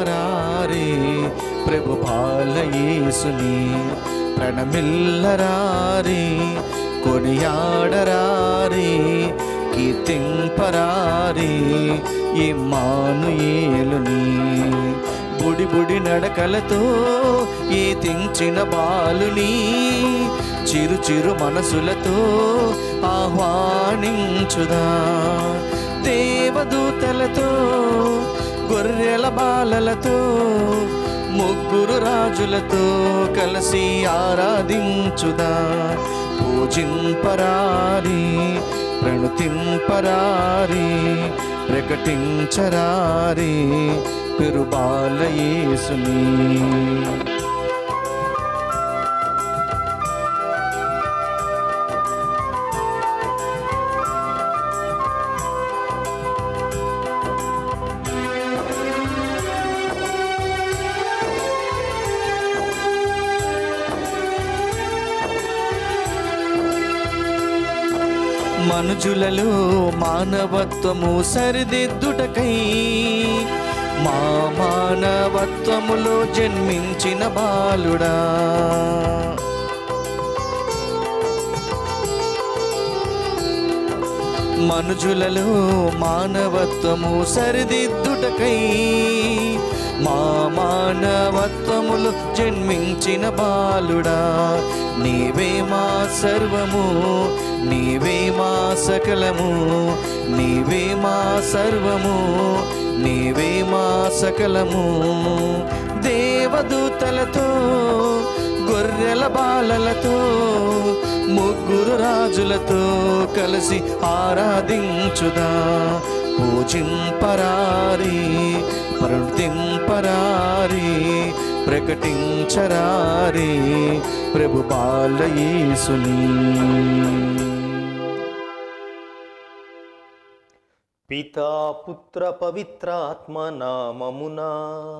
కీర్తింపరారే ప్రభు బాలయేసుని ప్రణమిల్లరారే కొనియాడరారే కీర్తింపరారే ఇమ్మానుయేలుని బుడి బుడి నడకలతో ఈ తించిన బాలుని చిరు చిరు మనసులతో ఆహ్వానించుదా దేవదూతలతో గొర్రెల బాలలతో ముగ్గురు రాజులతో కలిసి ఆరాధించుదా పూజింపరారి ప్రణుతింపరారి ప్రకటించరారి పెరుబాలయేసుని మనుజులలో మానవత్వము సరిదిద్దుటకై మా మానవత్వములో జన్మించిన బాలుడా మనుజులలో మానవత్వము సరిదిద్దుటకై మా మానవత్వములు జన్మించిన బాలుడా నీవే మా సర్వము నీవే మా సకలము నీవే మా సర్వము నీవే మా సకలము దేవదూతలతో గొర్రెల బాలలతో ముగ్గురు రాజులతో కలిసి ఆరాధించుదా పూజింపరారి ప్రణుతింపరారి ప్రకటించరారి ప్రభు బాలయేసుని పితా పుత్ర పవిత్రాత్మ నామమునా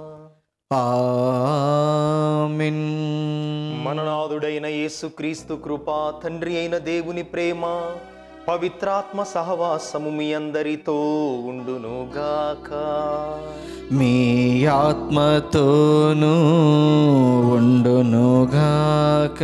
ఆమెన్ మననాథుడైన యేసుక్రీస్తు కృప తండ్రి అయిన దేవుని ప్రేమ పవిత్రాత్మ సహవాసము మీ అందరితో ఉండునుగాక మీ ఆత్మతోనూ ఉండునుగాక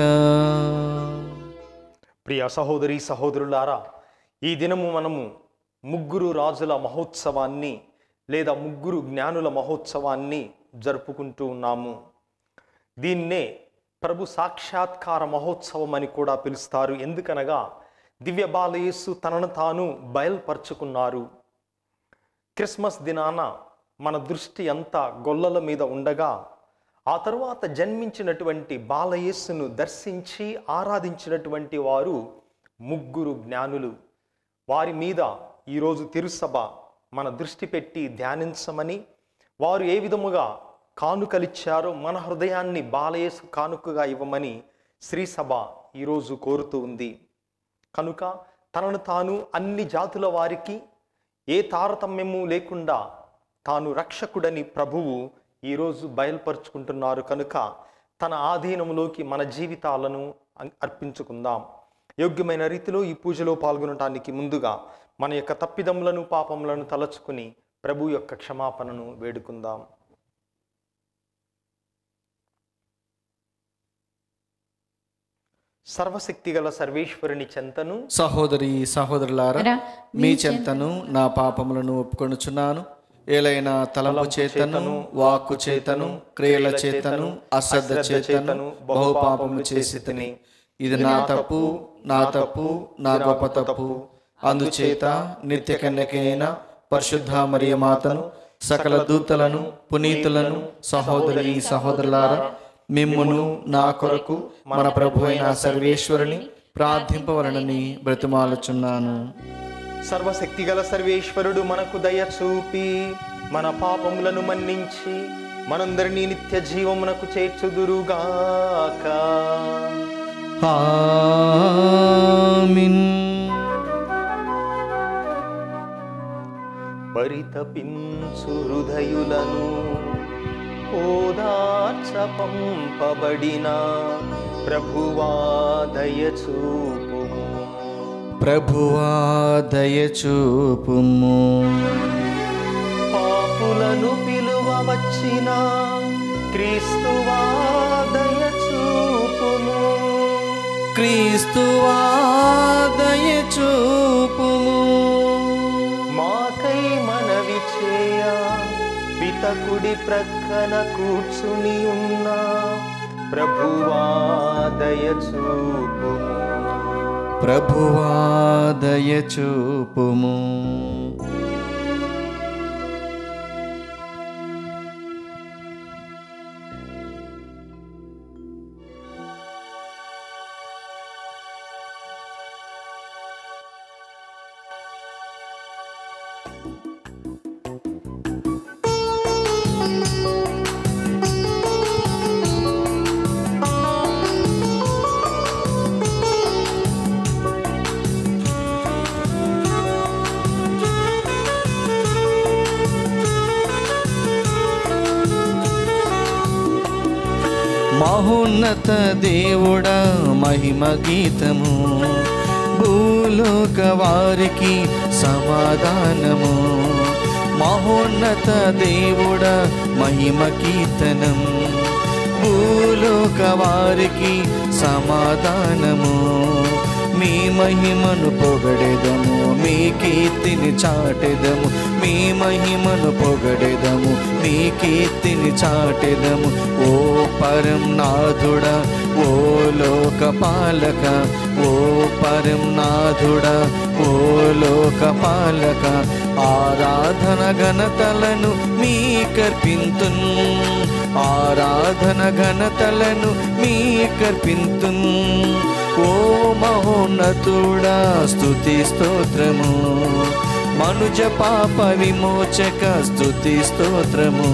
ప్రియ సహోదరి సహోదరులారా ఈ దినము మనము ముగ్గురు రాజుల మహోత్సవాన్ని లేదా ముగ్గురు జ్ఞానుల మహోత్సవాన్ని జరుపుకుంటూ ఉన్నాము దీన్నే ప్రభు సాక్షాత్కార మహోత్సవం అని కూడా పిలుస్తారు ఎందుకనగా దివ్య బాలయేసు తనను తాను బయల్పరుచుకున్నారు క్రిస్మస్ దినాన మన దృష్టి అంతా గొల్లల మీద ఉండగా ఆ తరువాత జన్మించినటువంటి బాలయేస్సును దర్శించి ఆరాధించినటువంటి వారు ముగ్గురు జ్ఞానులు వారి మీద ఈరోజు తిరుసభ మన దృష్టి పెట్టి ధ్యానించమని వారు ఏ విధముగా కానుకలిచ్చారో మన హృదయాన్ని బాలయేసు కానుకగా ఇవ్వమని శ్రీసభ ఈరోజు కోరుతూ ఉంది కనుక తనను తాను అన్ని జాతుల వారికి ఏ తారతమ్యము లేకుండా తాను రక్షకుడని ప్రభువు ఈరోజు బయలుపరుచుకుంటున్నారు కనుక తన ఆధీనంలోకి మన జీవితాలను అం- అర్పించుకుందాం యోగ్యమైన రీతిలో ఈ పూజలో పాల్గొనటానికి ముందుగా మన యొక్క తప్పిదములను పాపములను తలచుకుని ప్రభు యొక్క క్షమాపణను వేడుకుందాం సర్వశక్తిగల సర్వేశ్వరుని చెంతను సహోదరి సహోదరులారా రా, మీ చెంతను నా పాపములను ఒప్పుకొనుచున్నాను ఏలైన తలంపు చేతను వాక్కు చేతను క్రియల చేతను అశ్రద్ధ చేతను బహుపాపములు చేసి తిని ఇది నా తప్పు నా తప్పు నా గొప్ప తప్పు అందుచేత నిత్య కన్యకైన పరిశుద్ధ మరియ మాతను సకల దూతలను పునీతులను సహోదరి సహోదరులారా మిమ్మును నా కొరకు మన ప్రభు అయిన సర్వేశ్వరుని ప్రార్థింపవలనని బ్రతిమాలుచున్నాను సర్వశక్తిగల సర్వేశ్వరుడు మనకు దయ చూపి మన పాపములను మన్నించి మనందరినీ నిత్య జీవమునకు చేర్చుదురుగాక ఆమీన్ పరితపించు హృదయులను ఓదార్చ పంపబడిన ప్రభువా దయ చూపుము ప్రభువా దయచూపుము పాపులను పిలువ విడువ వచ్చిన క్రీస్తువా దయ చూపుము క్రీస్తువా దయ చూపుము మాకై మనవి చేయ పితకుడి ప్రక్కన కూర్చుని ఉన్న ప్రభువా దయ చూపుము ప్రభువా దయ చూపుము మహోన్నత దేవుడ మహిమ గీతము భూలోక వారికి సమాధానము మహోన్నత దేవుడ మహిమ కీర్తనం భూలోక వారికి సమాధానము మీ మహిమను పొగడెదము మీ కీర్తిని చాటెదము మీ మహిమను పొగడెదము మీ కీర్తిని చాటెదము ఓ పరం నాథుడా ఓ లోక పాలక ఓ పరం నాథుడా ఓ లోక పాలక ఆరాధన ఘనతలను మీ కర్పింతున్ ఆరాధన ఘనతలను మీ కర్పింతున్ ఓ మహోన్నతుడా స్తుతి స్తోత్రము మనుజ పాప విమోచక స్తుతి స్తోత్రము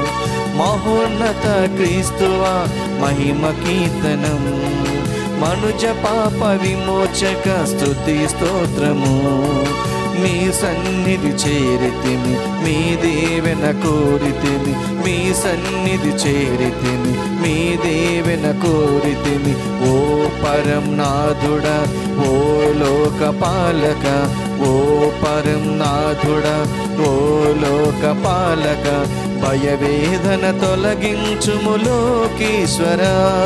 మహోన్నత క్రీస్తువా మహిమ కీర్తనం మనుజ పాప విమోచక స్తుతి స్తోత్రము మీ సన్నిధి చేరితిమి మీ దేవెన కోరితిమి మీ సన్నిధి చేరితిమి మీ దేవెన కోరితిమి ఓ పరం నాథుడా ఓ లోక పాలక ఓ పరం నాథుడా ఓ లోక పాలక భయవేదన తొలగించుము లోకీశ్వర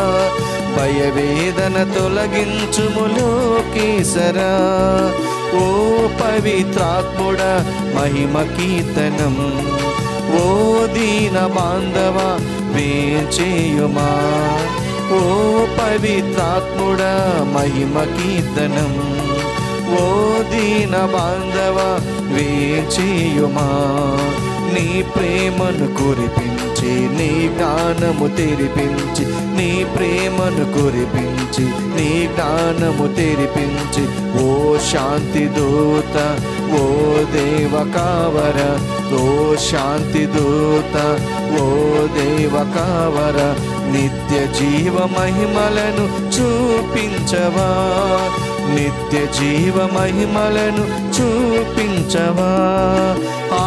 భయవేదన తొలగించుము లోకీశ్వర ఓ పవిత్రాత్ముడ మహిమ కీర్తనం ఓ దీన బాంధవ వేచేయుమా ఓ పవిత్రాత్ముడ మహిమ కీర్తనం ఓ దీన బాంధవ వేచేయుమా నీ ప్రేమను కురిపించి నీ జ్ఞానము తెరిపించి నీ ప్రేమను కురిపించి నీ జ్ఞానము తెరిపించి ఓ శాంతి దూత ఓ దేవ కావర ఓ శాంతి దూత ఓ దేవ కావర నిత్య జీవ మహిమలను చూపించవా నిత్య జీవ మహిమలను చూపించవా ఆ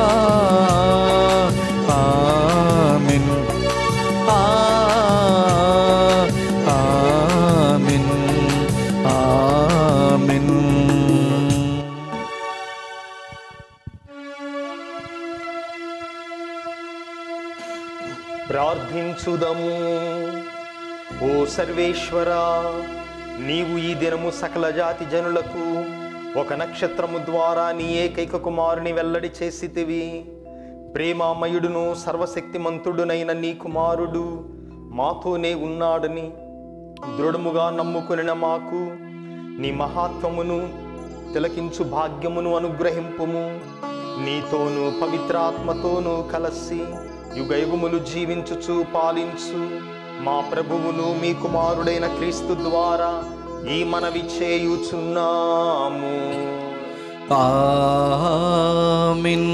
ఆమిన్ ఆ ఆమిన్ ఆమిన్ ప్రార్థించుదము ఓ సర్వేశ్వర నీవు ఈ దినము సకల జాతి జనులకు ఒక నక్షత్రము ద్వారా నీ ఏకైక కుమారుని వెల్లడి చేసితివి ప్రేమామయుడును సర్వశక్తిమంతుడునైన నీ కుమారుడు మాతోనే ఉన్నాడని దృఢముగా నమ్ముకునిన మాకు నీ మహాత్వమును తిలకించు భాగ్యమును అనుగ్రహింపుము నీతోనూ పవిత్రాత్మతోనూ కలసి యుగయుగములు జీవించుచు పాలించు మా ప్రభువును మీ కుమారుడైన క్రీస్తు ద్వారా ఈ మనవి చేయుచున్నాము ఆమిన్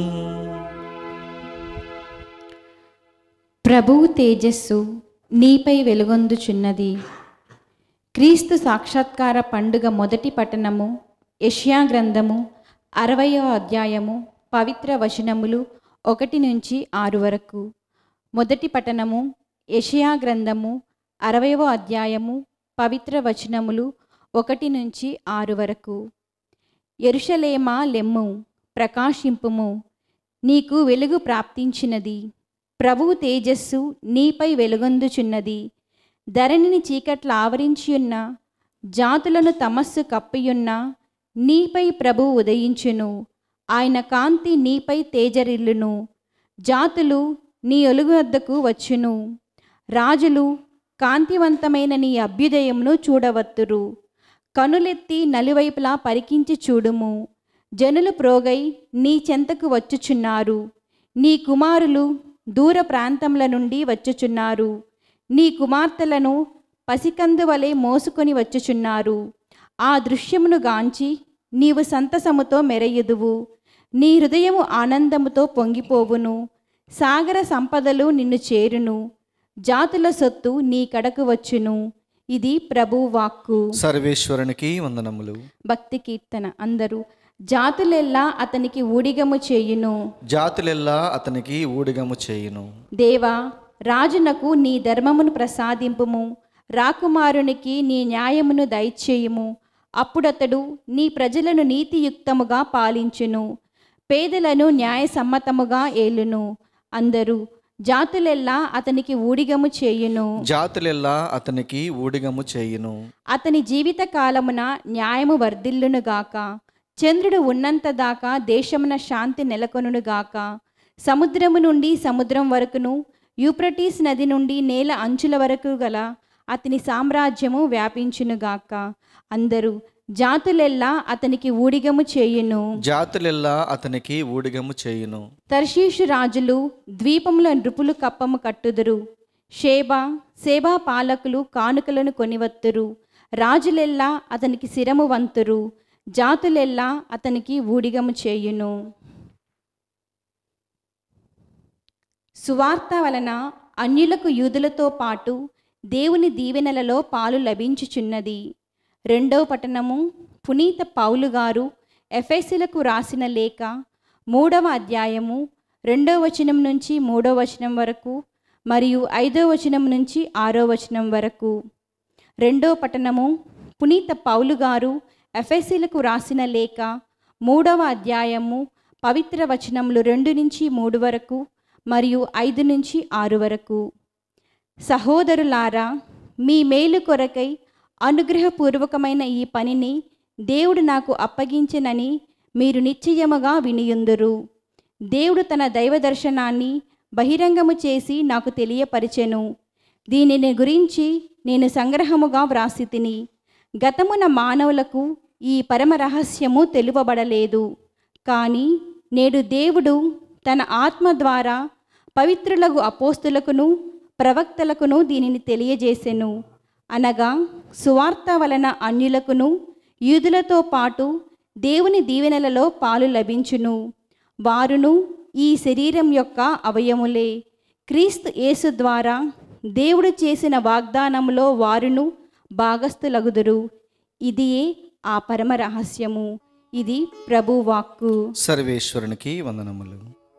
ప్రభువు తేజస్సు నీపై వెలుగొందుచున్నది క్రీస్తు సాక్షాత్కార పండుగ మొదటి పట్టణము యష్యా గ్రంథము అరవయవ అధ్యాయము పవిత్ర వచనములు ఒకటి నుంచి ఆరు వరకు మొదటి పట్టణము యషయా గ్రంథము అరవయవ అధ్యాయము పవిత్ర వచనములు ఒకటి నుంచి ఆరు వరకు ఎరుషలేమా లెమ్ము ప్రకాశింపుము నీకు వెలుగు ప్రాప్తించినది ప్రభువు తేజస్సు నీపై వెలుగొందుచున్నది ధరణిని చీకట్ల ఆవరించియున్న జాతులను తమస్సు కప్పియున్న నీపై ప్రభువు ఉదయించును ఆయన కాంతి నీపై తేజరిల్లును జాతులు నీ ఒలుగు వద్దకు వచ్చును రాజులు కాంతివంతమైన నీ అభ్యుదయమును చూడవత్తురు కనులెత్తి నలువైపులా పరికించి చూడుము జనులు ప్రోగై నీ చెంతకు వచ్చుచున్నారు నీ కుమారులు దూర ప్రాంతముల నుండి వచ్చుచున్నారు నీ కుమార్తెలను పసికందు వలె మోసుకొని వచ్చుచున్నారు ఆ దృశ్యమును గాంచి నీవు సంతసముతో మెరయుదువు నీ హృదయము ఆనందముతో పొంగిపోవును సాగర సంపదలు నిన్ను చేరును జాతుల సొత్తు నీ కడకు వచ్చును ఇది ప్రభువు వాక్కు సర్వేశ్వరునికి వందనములు భక్తి కీర్తన అందరూ జాతులెల్లా అతనికి ఊడిగము చేయును జాతులెల్లా అతనికి ఊడిగము చేయును దేవా రాజునకు నీ ధర్మమును ప్రసాదింపుము రాకుమారునికి నీ న్యాయమును దయచేయుము అప్పుడతడు నీ ప్రజలను నీతియుక్తముగా పాలించును పేదలను న్యాయసమ్మతముగా ఏలును అందరూ జాతులెల్లా అతనికి ఊడిగము చేయును జాతులెల్లా అతనికి ఊడిగము చేయును అతని జీవిత కాలమున న్యాయము వర్ధిల్లునుగాక చంద్రుడు ఉన్నంత దాకా దేశమున శాంతి నెలకొనుగాక సముద్రము నుండి సముద్రం వరకును యూప్రటీస్ నది నుండి నేల అంచుల వరకు గల అతని సామ్రాజ్యము వ్యాపించునుగాక అందరూ జాతులెల్లా అతనికి ఊడిగము చేయును జాతులెల్లా అతనికి ఊడిగము చేయును తర్షీషు రాజులు ద్వీపముల నృపులు కప్పము కట్టుదురు షేబా సేబా పాలకులు కానుకలను కొనివత్తురు రాజులెల్లా అతనికి శిరము వంతురు జాతులెల్లా అతనికి ఊడిగము చేయును సువార్త వలన అన్యులకు యూదులతో పాటు దేవుని దీవెనలలో పాలు లభించుచున్నది రెండవ పట్టణము పునీత పౌలు గారు ఎఫెసులకు రాసిన లేఖ మూడవ అధ్యాయము రెండవ వచనం నుంచి మూడవ వచనం వరకు మరియు ఐదవ వచనం నుంచి ఆరో వచనం వరకు రెండవ పట్టణము పునీత పౌలు గారు ఎఫెసీలకు రాసిన లేఖ మూడవ అధ్యాయము పవిత్ర వచనములు రెండు నుంచి మూడు వరకు మరియు ఐదు నుంచి ఆరు వరకు సహోదరులారా మీ మేలు కొరకై అనుగ్రహపూర్వకమైన ఈ పనిని దేవుడు నాకు అప్పగించెనని మీరు నిశ్చయముగా వినియుందురు దేవుడు తన దైవ దర్శనాన్ని బహిరంగము చేసి నాకు తెలియపరిచెను దీనిని గురించి నేను సంగ్రహముగా వ్రాసి తిని గతమున మానవులకు ఈ పరమ రహస్యము తెలుపబడలేదు కానీ నేడు దేవుడు తన ఆత్మ ద్వారా పవిత్రులకు అపోస్తులకును ప్రవక్తలకును దీనిని తెలియజేసెను అనగా సువార్త వలన అన్యులకును యూదులతో పాటు దేవుని దీవెనలలో పాలు లభించును వారును ఈ శరీరం యొక్క అవయములే క్రీస్తు యేసు ద్వారా దేవుడు చేసిన వాగ్దానములో వారును భాగస్థులగుదురు ఇదియే ఆ పరమ రహస్యము ఇది ప్రభు వాక్కు సర్వేశ్వరునికి వందనములు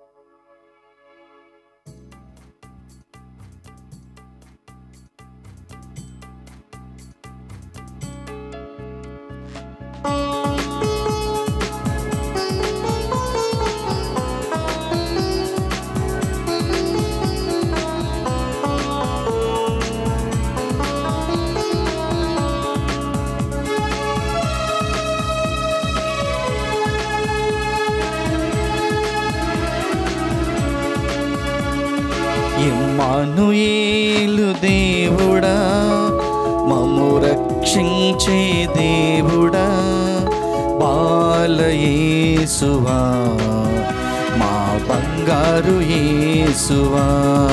ఇమ్మానుయేలు దేవుడా మమ్ము రక్షించే దేవుడా బాలయేసువా మా బంగారు యేసువా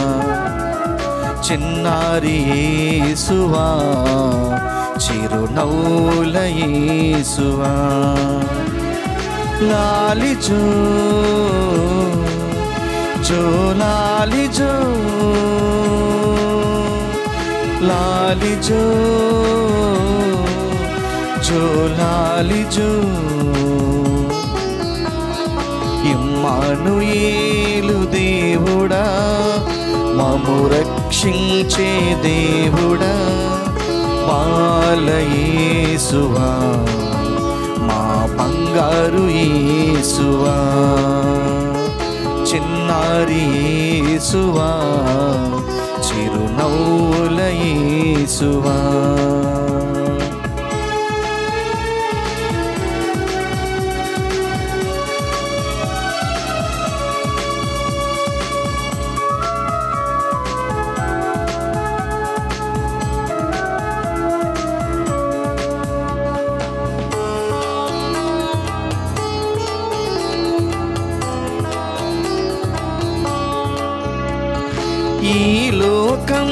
చిన్నారి యేసువా చిరునవ్వుల యేసువా లాలిజో జో లాలిజో లాలిజో జో లాలిజో ఇమ్మానుయేలు దేవుడా మము రక్షించే దేవుడా బాలయేసువా మా బంగారు యేసువా చిన్నారి యేసువా చిరునవ్వుల యేసువా ఈ లోకం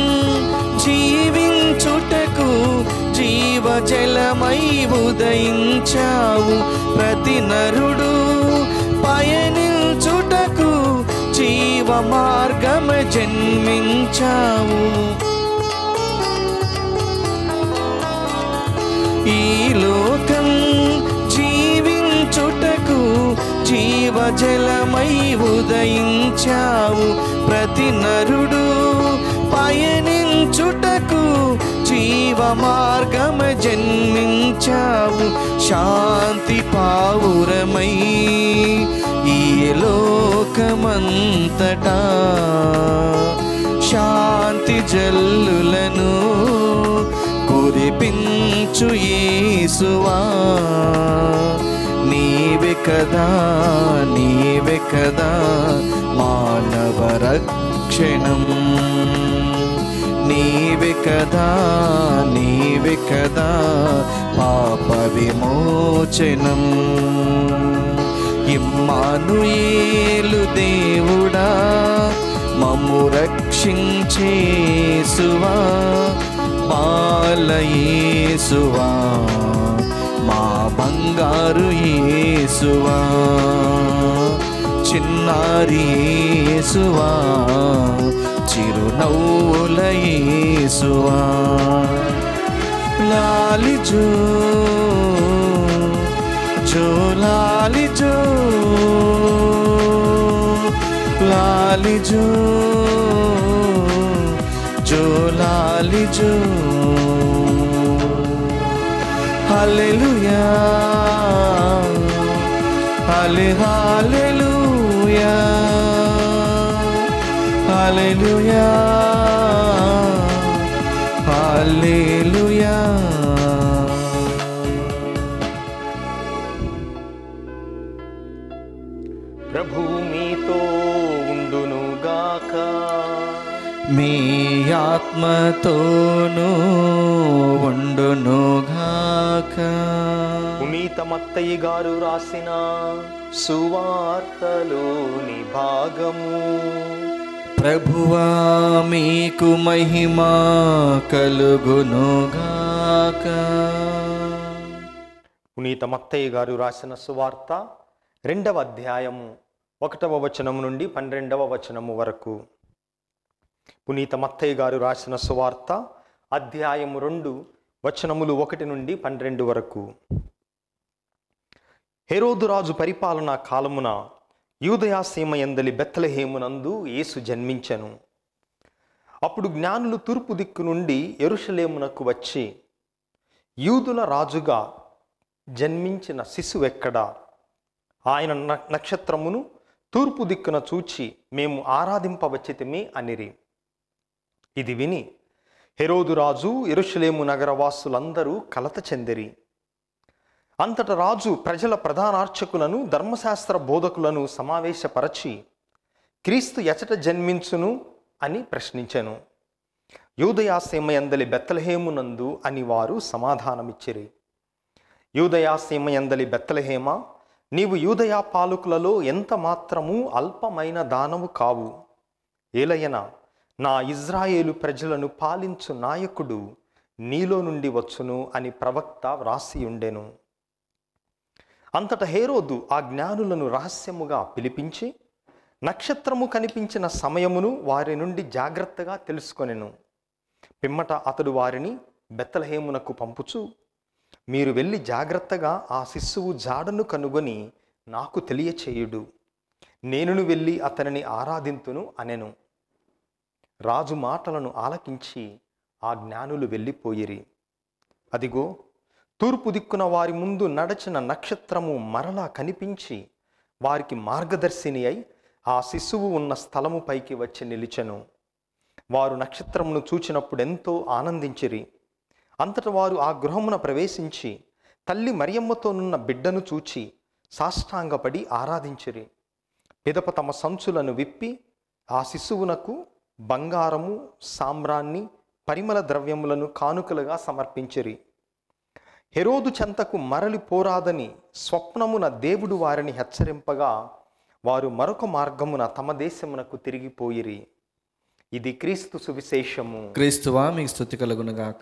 జీవించుటకు జీవజలమై ఉదయించావు ప్రతి నరుడు పయనించుటకు జీవ మార్గమ జన్మించావు ఈ లోకం జీవించుటకు జీవజలమై ఉదయించావు ప్రతి నరుడు పయనించుటకు జీవ మార్గమ జన్మించావు శాంతి పావురమై ఈ లోకమంతటా శాంతి జల్లులను కురిపించు యేసువా నీవే కదా నీవే కదా మానవ రక్షణం నీవే కదా నీవే కదా పాప విమోచనం ఇమ్మానుయేలు దేవుడా మమ్ము రక్షించేసువా బాలయేసువా మా బంగారు యేసువా చిన్నారి యేసువా చిరునవ్వుల యేసువా లాలి జో జో లాలి జో లాలి జో జో లాలి జో హల్లెలూయా హల్లే హల్లెలూయా హల్లెలూయా హల్లెలూయా ప్రభు మీతో ఉండునుగాక మీ ఆత్మతోనూ ఉండునుగాక పునీత మత్తయ్య గారు రాసిన సువార్తలోని భాగము ప్రభువా మీకు మహిమ కలుగునుగాక పునీత మత్తయ్య గారు రాసిన సువార్త రెండవ అధ్యాయము ఒకటవ వచనము నుండి పన్నెండవ వచనము వరకు పునీత మత్తయ్య గారు రాసిన సువార్త అధ్యాయము రెండు వచనములు ఒకటి నుండి పన్నెండు వరకు హెరోదు రాజు పరిపాలనా కాలమున యూదయా సీమ ఎందలి బెత్తలహేమునందు యేసు జన్మించెను అప్పుడు జ్ఞానులు తూర్పు దిక్కు నుండి ఎరుషలేమునకు వచ్చి యూదుల రాజుగా జన్మించిన శిశువెక్కడా ఆయన న- నక్షత్రమును తూర్పు దిక్కున చూచి మేము ఆరాధింపవచ్చితిమి అనిరి ఇది విని హెరోదు రాజు ఎరుషలేము నగరవాసులందరూ కలత చెందిరి అంతట రాజు ప్రజల ప్రధానార్చకులను ధర్మశాస్త్ర బోధకులను సమావేశపరచి క్రీస్తు ఎచట జన్మించును అని ప్రశ్నించెను యూదయాసీమయందలి బెత్తలహేమునందు అని వారు సమాధానమిచ్చిరి యూదయాసీమయందలి బెత్తలహేమ నీవు యూదయా పాలకులలో ఎంత మాత్రము అల్పమైన దానవు కావు ఏలయన నా ఇజ్రాయేలు ప్రజలను పాలించు నాయకుడు నీలో నుండి వచ్చును అని ప్రవక్త వ్రాసి ఉండెను అంతట హేరోదు ఆ జ్ఞానులను రహస్యముగా పిలిపించి నక్షత్రము కనిపించిన సమయమును వారి నుండి జాగ్రత్తగా తెలుసుకొనెను పిమ్మట అతడు వారిని బెత్తలహేమునకు పంపుచు మీరు వెళ్ళి జాగ్రత్తగా ఆ శిశువు జాడను కనుగొని నాకు తెలియచేయుడు నేనును వెళ్ళి అతనిని ఆరాధింతును అనెను రాజు మాటలను ఆలకించి ఆ జ్ఞానులు వెళ్ళిపోయిరి అదిగో తూర్పు దిక్కున వారి ముందు నడచిన నక్షత్రము మరలా కనిపించి వారికి మార్గదర్శిని అయి ఆ శిశువు ఉన్న స్థలము పైకి వచ్చి నిలిచెను వారు నక్షత్రమును చూచినప్పుడు ఎంతో ఆనందించిరి అంతట వారు ఆ గృహమున ప్రవేశించి తల్లి మరియమ్మతోనున్న బిడ్డను చూచి సాష్టాంగపడి ఆరాధించిరి పిదప తమ సంచులను విప్పి ఆ శిశువునకు బంగారము సామ్రాన్ని పరిమళ ద్రవ్యములను కానుకలుగా సమర్పించిరి హెరోదు చెంతకు మరలి పోరాదని స్వప్నమున దేవుడు వారిని హెచ్చరింపగా వారు మరొక మార్గమున తమ దేశమునకు తిరిగిపోయిరి ఇది క్రీస్తు సువిశేషము క్రీస్తువా మీకు స్థుతి కలుగునుగాక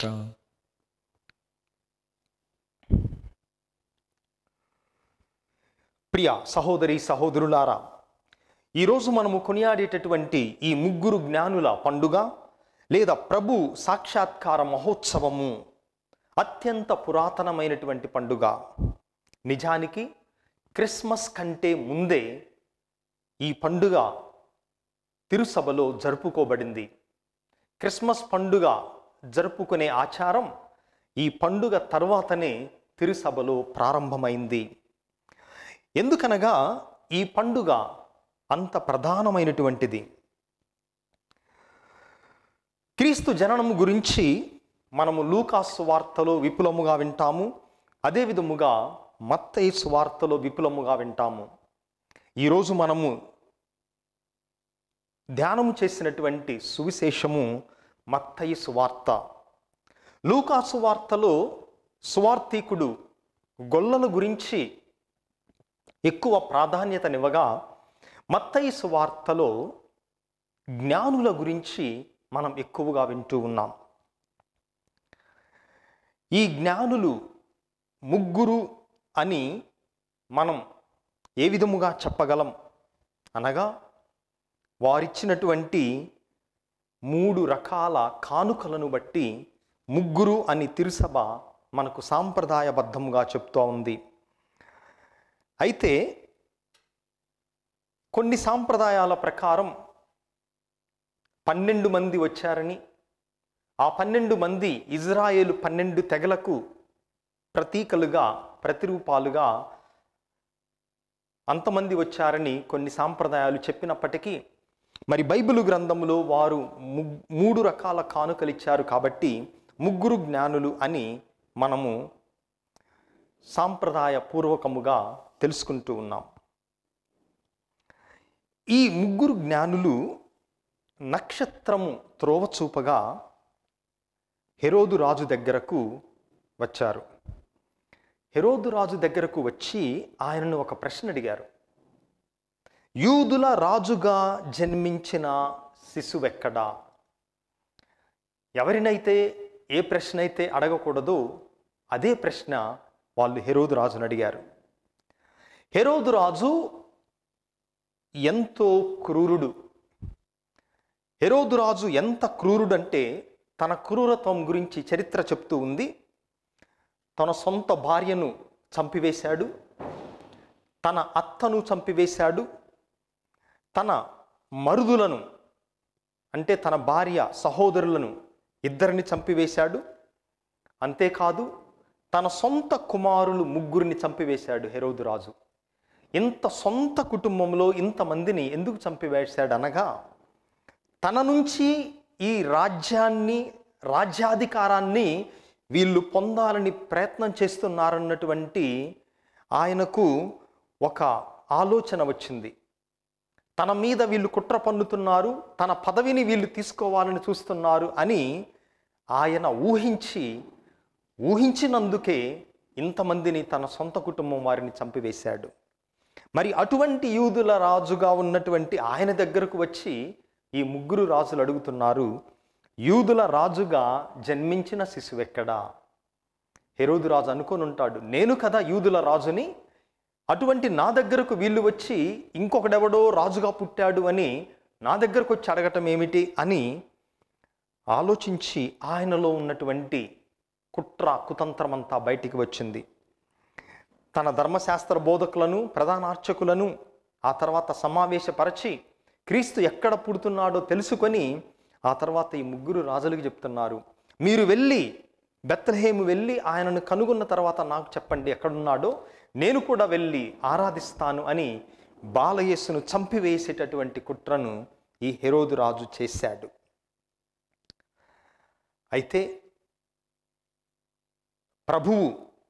ప్రియ సహోదరి సహోదరులారా ఈరోజు మనము కొనియాడేటటువంటి ఈ ముగ్గురు జ్ఞానుల పండుగ లేదా ప్రభు సాక్షాత్కార మహోత్సవము అత్యంత పురాతనమైనటువంటి పండుగ నిజానికి క్రిస్మస్ కంటే ముందే ఈ పండుగ తిరుసభలో జరుపుకోబడింది క్రిస్మస్ పండుగ జరుపుకునే ఆచారం ఈ పండుగ తర్వాతనే తిరుసభలో ప్రారంభమైంది ఎందుకనగా ఈ పండుగ అంత ప్రధానమైనటువంటిది క్రీస్తు జననము గురించి మనము లూకాసు వార్తలో విపులముగా వింటాము అదే విధముగా మత్తయి సువార్తలో విపులముగా వింటాము ఈరోజు మనము ధ్యానము చేసినటువంటి సువిశేషము మత్తయి సువార్త లూకాసు వార్తలో సువార్థికుడు గొల్లల గురించి ఎక్కువ ప్రాధాన్యతనివ్వగా మత్తయి సువార్తలో జ్ఞానుల గురించి మనం ఎక్కువగా వింటూ ఉన్నాం ఈ జ్ఞానులు ముగ్గురు అని మనం ఏ విధముగా చెప్పగలం అనగా వారిచ్చినటువంటి మూడు రకాల కానుకలను బట్టి ముగ్గురు అని తిరుసభ మనకు సాంప్రదాయబద్ధముగా చెప్తూ ఉంది అయితే కొన్ని సాంప్రదాయాల ప్రకారం పన్నెండు మంది వచ్చారని ఆ పన్నెండు మంది ఇజ్రాయేలు పన్నెండు తెగలకు ప్రతీకలుగా ప్రతిరూపాలుగా అంతమంది వచ్చారని కొన్ని సాంప్రదాయాలు చెప్పినప్పటికీ మరి బైబిల్ గ్రంథములో వారు ము- మూడు రకాల కానుకలు ఇచ్చారు కాబట్టి ముగ్గురు జ్ఞానులు అని మనము సాంప్రదాయ పూర్వకముగా తెలుసుకుంటూ ఉన్నాం ఈ ముగ్గురు జ్ఞానులు నక్షత్రము త్రోవ చూపగా హెరోదు రాజు దగ్గరకు వచ్చారు హెరోదు రాజు దగ్గరకు వచ్చి ఆయనను ఒక ప్రశ్న అడిగారు యూదుల రాజుగా జన్మించిన శిశువెక్కడా ఎవరినైతే ఏ ప్రశ్న అయితే అడగకూడదో అదే ప్రశ్న వాళ్ళు హెరోదు రాజును అడిగారు హెరోదు రాజు ఎంతో క్రూరుడు హెరోదు రాజు ఎంత క్రూరుడంటే తన క్రూరత్వం గురించి చరిత్ర చెప్తూ ఉంది తన సొంత భార్యను చంపివేశాడు తన అత్తను చంపివేశాడు తన మరుదులను అంటే తన భార్య సహోదరులను ఇద్దరిని చంపివేశాడు అంతేకాదు తన సొంత కుమారులు ముగ్గురిని చంపివేశాడు హెరోదు రాజు ఇంత సొంత కుటుంబంలో ఇంతమందిని ఎందుకు చంపివేశాడు అనగా తన నుంచి ఈ రాజ్యాన్ని రాజ్యాధికారాన్ని వీళ్ళు పొందాలని ప్రయత్నం చేస్తున్నారన్నటువంటి ఆయనకు ఒక ఆలోచన వచ్చింది తన మీద వీళ్ళు కుట్ర పన్నుతున్నారు తన పదవిని వీళ్ళు తీసుకోవాలని చూస్తున్నారు అని ఆయన ఊహించి ఊహించినందుకే ఇంతమందిని తన సొంత కుటుంబం వారిని చంపివేశాడు మరి అటువంటి యూదుల రాజుగా ఉన్నటువంటి ఆయన దగ్గరకు వచ్చి ఈ ముగ్గురు రాజులు అడుగుతున్నారు యూదుల రాజుగా జన్మించిన శిశువెక్కడా హెరోదు రాజు అనుకొని ఉంటాడు నేను కదా యూదుల రాజుని అటువంటి నా దగ్గరకు వీళ్ళు వచ్చి ఇంకొకడెవడో రాజుగా పుట్టాడు అని నా దగ్గరకు వచ్చి అడగటం ఏమిటి అని ఆలోచించి ఆయనలో ఉన్నటువంటి కుట్ర కుతంత్రమంతా బయటికి వచ్చింది తన ధర్మశాస్త్ర బోధకులను ప్రధాన అర్చకులను ఆ తర్వాత సమావేశపరచి క్రీస్తు ఎక్కడ పుడుతున్నాడో తెలుసుకొని ఆ తర్వాత ఈ ముగ్గురు రాజులకు చెప్తున్నారు మీరు వెళ్ళి బెత్లహేము వెళ్ళి ఆయనను కనుగొన్న తర్వాత నాకు చెప్పండి ఎక్కడున్నాడో నేను కూడా వెళ్ళి ఆరాధిస్తాను అని బాలయేసును చంపివేసేటటువంటి కుట్రను ఈ హెరోదు రాజు చేశాడు అయితే ప్రభువు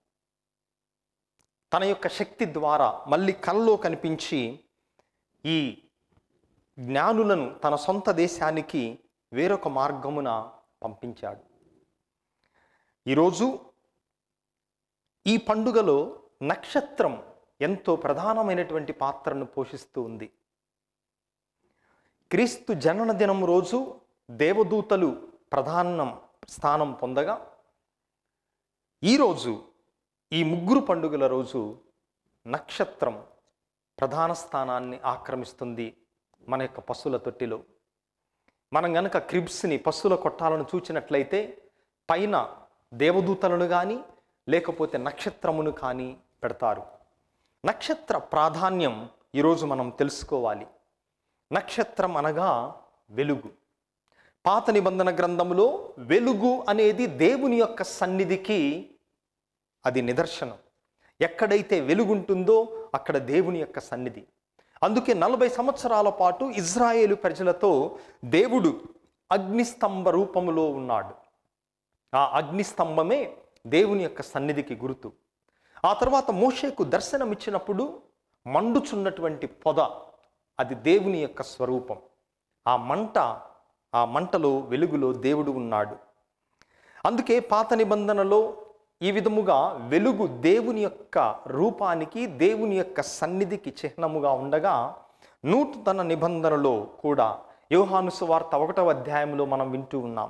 తన యొక్క శక్తి ద్వారా మళ్ళీ కలలో కనిపించి ఈ జ్ఞానులను తన సొంత దేశానికి వేరొక మార్గమున పంపించాడు ఈరోజు ఈ పండుగలో నక్షత్రం ఎంతో ప్రధానమైనటువంటి పాత్రను పోషిస్తూ ఉంది క్రీస్తు జనన దినం రోజు దేవదూతలు ప్రధానం స్థానం పొందగా ఈరోజు ఈ ముగ్గురు పండుగల రోజు నక్షత్రం ప్రధాన స్థానాన్ని ఆక్రమిస్తుంది మన యొక్క పశువుల తొట్టిలో మనం గనక క్రిబ్స్ని పశువుల కొట్టాలను చూచినట్లయితే పైన దేవదూతలను కానీ లేకపోతే నక్షత్రమును కానీ పెడతారు నక్షత్ర ప్రాధాన్యం ఈరోజు మనం తెలుసుకోవాలి నక్షత్రం అనగా వెలుగు పాత నిబంధన గ్రంథములో వెలుగు అనేది దేవుని యొక్క సన్నిధికి అది నిదర్శనం ఎక్కడైతే వెలుగుంటుందో అక్కడ దేవుని యొక్క సన్నిధి అందుకే నలభై సంవత్సరాల పాటు ఇజ్రాయేలు ప్రజలతో దేవుడు అగ్నిస్తంభ రూపములో ఉన్నాడు ఆ అగ్నిస్తంభమే దేవుని యొక్క సన్నిధికి గుర్తు ఆ తర్వాత మోషేకు దర్శనమిచ్చినప్పుడు మండుచున్నటువంటి పొద అది దేవుని యొక్క స్వరూపం ఆ మంట ఆ మంటలో వెలుగులో దేవుడు ఉన్నాడు అందుకే పాత నిబంధనలో ఈ విధముగా వెలుగు దేవుని యొక్క రూపానికి దేవుని యొక్క సన్నిధికి చిహ్నముగా ఉండగా నూతన నిబంధనలో కూడా యోహాను సువార్త ఒకటవ అధ్యాయంలో మనం వింటూ ఉన్నాం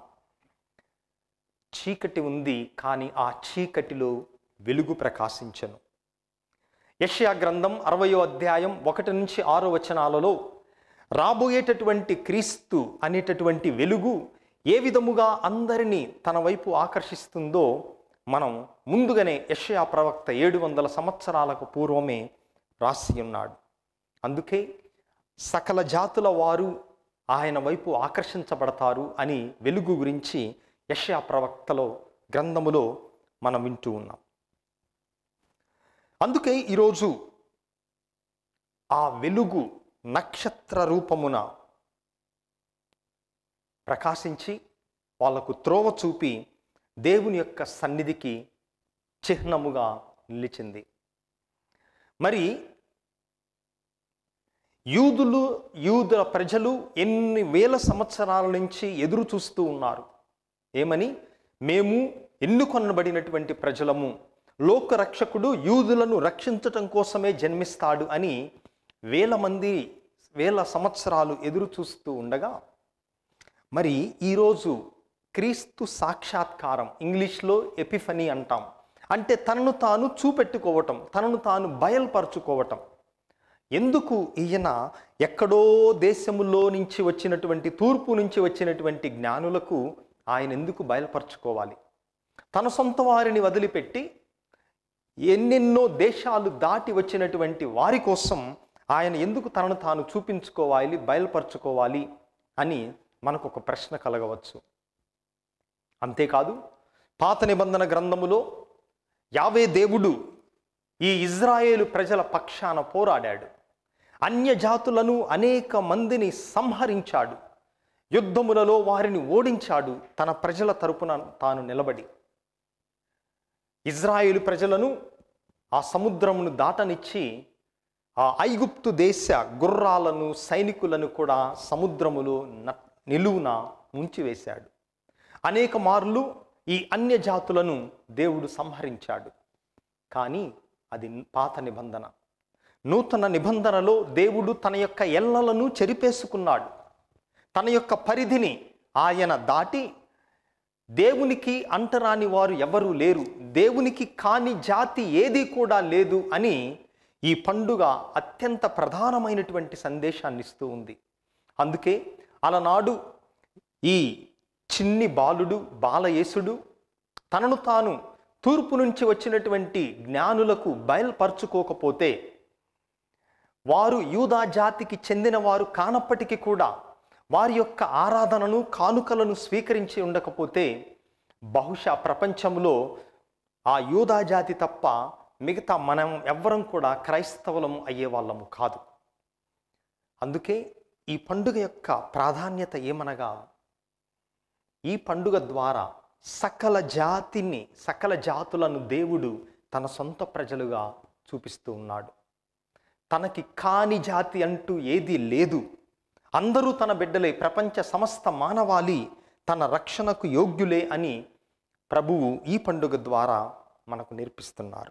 చీకటి ఉంది కానీ ఆ చీకటిలో వెలుగు ప్రకాశించను యెషయా గ్రంథం అరవయో అధ్యాయం ఒకటి నుంచి ఆరో వచనాలలో రాబోయేటటువంటి క్రీస్తు అనేటటువంటి వెలుగు ఏ విధముగా అందరినీ తన వైపు ఆకర్షిస్తుందో మనం ముందుగానే యెషయా ప్రవక్త ఏడు వందల సంవత్సరాలకు పూర్వమే రాసి ఉన్నాడు అందుకే సకల జాతుల వారు ఆయన వైపు ఆకర్షించబడతారు అని వెలుగు గురించి యెషయా ప్రవక్తలో గ్రంథములో మనం వింటూ ఉన్నాం అందుకే ఈరోజు ఆ వెలుగు నక్షత్ర రూపమున ప్రకాశించి వాళ్లకు త్రోవ చూపి దేవుని యొక్క సన్నిధికి చిహ్నముగా నిలిచింది మరి యూదులు యూదుల ప్రజలు ఎన్ని వేల సంవత్సరాల నుంచి ఎదురు చూస్తూ ఉన్నారు ఏమని మేము ఎన్నుకొనబడినటువంటి ప్రజలము లోకరక్షకుడు యూదులను రక్షించటం కోసమే జన్మిస్తాడు అని వేల మంది వేల సంవత్సరాలు ఎదురు చూస్తూ ఉండగా మరి ఈరోజు క్రీస్తు సాక్షాత్కారం ఇంగ్లీష్లో ఎపిఫనీ అంటాం అంటే తనను తాను చూపెట్టుకోవటం తనను తాను బయలుపరుచుకోవటం ఎందుకు ఈయన ఎక్కడో దేశములో నుంచి వచ్చినటువంటి తూర్పు నుంచి వచ్చినటువంటి జ్ఞానులకు ఆయన ఎందుకు బయలుపరచుకోవాలి తన సొంత వారిని వదిలిపెట్టి ఎన్నెన్నో దేశాలు దాటి వచ్చినటువంటి వారి కోసం ఆయన ఎందుకు తనను తాను చూపించుకోవాలి బయలుపరచుకోవాలి అని మనకు ఒక ప్రశ్న కలగవచ్చు అంతేకాదు పాత నిబంధన గ్రంథములో యావే దేవుడు ఈ ఇజ్రాయేలు ప్రజల పక్షాన పోరాడాడు అన్య జాతులను అనేక మందిని సంహరించాడు యుద్ధములలో వారిని ఓడించాడు తన ప్రజల తరపున తాను నిలబడి ఇజ్రాయేలు ప్రజలను ఆ సముద్రమును దాటనిచ్చి ఆ ఐగుప్తు దేశ గుర్రాలను సైనికులను కూడా సముద్రములో న- నిలువున ముంచివేశాడు అనేక మార్లు ఈ అన్య జాతులను దేవుడు సంహరించాడు కానీ అది పాత నిబంధన నూతన నిబంధనలో దేవుడు తన యొక్క ఎల్లలను చెరిపేసుకున్నాడు తన యొక్క పరిధిని ఆయన దాటి దేవునికి అంటరాని వారు ఎవరూ లేరు దేవునికి కాని జాతి ఏది కూడా లేదు అని ఈ పండుగ అత్యంత ప్రధానమైనటువంటి సందేశాన్ని ఇస్తూ ఉంది అందుకే అలనాడు ఈ చిన్ని బాలుడు బాలయేసుడు తనను తాను తూర్పు నుంచి వచ్చినటువంటి జ్ఞానులకు బయలుపరుచుకోకపోతే వారు యూదా జాతికి చెందిన వారు కానప్పటికీ కూడా వారి యొక్క ఆరాధనను కానుకలను స్వీకరించి ఉండకపోతే బహుశా ప్రపంచంలో ఆ యూదా జాతి తప్ప మిగతా మనం ఎవ్వరం కూడా క్రైస్తవులం అయ్యే వాళ్ళము కాదు అందుకే ఈ పండుగ యొక్క ప్రాధాన్యత ఏమనగా ఈ పండుగ ద్వారా సకల జాతిని సకల జాతులను దేవుడు తన సొంత ప్రజలుగా చూపిస్తూ ఉన్నాడు తనకి కాని జాతి అంటూ ఏదీ లేదు అందరూ తన బిడ్డలే ప్రపంచ సమస్త మానవాళి తన రక్షణకు యోగ్యులే అని ప్రభువు ఈ పండుగ ద్వారా మనకు నేర్పిస్తున్నారు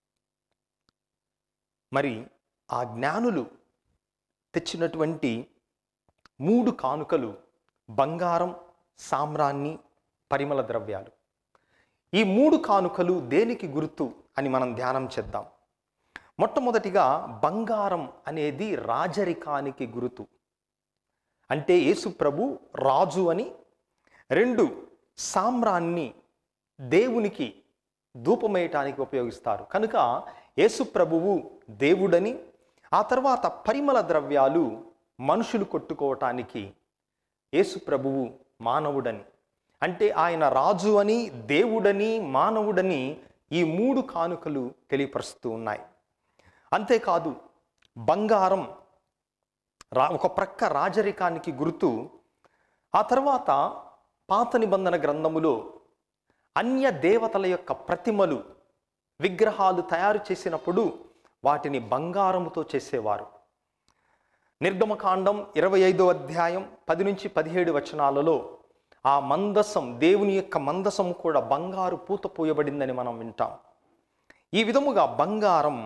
మరి ఆ జ్ఞానులు తెచ్చినటువంటి మూడు కానుకలు బంగారం సామ్రాన్ని పరిమళ ద్రవ్యాలు ఈ మూడు కానుకలు దేనికి గుర్తు అని మనం ధ్యానం చేద్దాం మొట్టమొదటిగా బంగారం అనేది రాజరికానికి గురుతు అంటే యేసు ప్రభు రాజు అని రెండు సామ్రాన్ని దేవునికి ధూపమేయటానికి ఉపయోగిస్తారు కనుక యేసు ప్రభువు దేవుడని ఆ తర్వాత పరిమళ ద్రవ్యాలు మనుషులు కొట్టుకోవటానికి యేసు ప్రభువు మానవుడని అంటే ఆయన రాజు అని దేవుడని మానవుడని ఈ మూడు కానుకలు తెలియపరుస్తూ ఉన్నాయి అంతేకాదు బంగారం రా ఒక ప్రక్క రాజరికానికి గుర్తు ఆ తర్వాత పాత నిబంధన గ్రంథములో అన్య దేవతల యొక్క ప్రతిమలు విగ్రహాలు తయారు చేసినప్పుడు వాటిని బంగారముతో చేసేవారు నిర్గమకాండం ఇరవై ఐదో అధ్యాయం పది నుంచి పదిహేడు వచనాలలో ఆ మందసం దేవుని యొక్క మందసం కూడా బంగారు పూత పూయబడిందని మనం వింటాం ఈ విధముగా బంగారం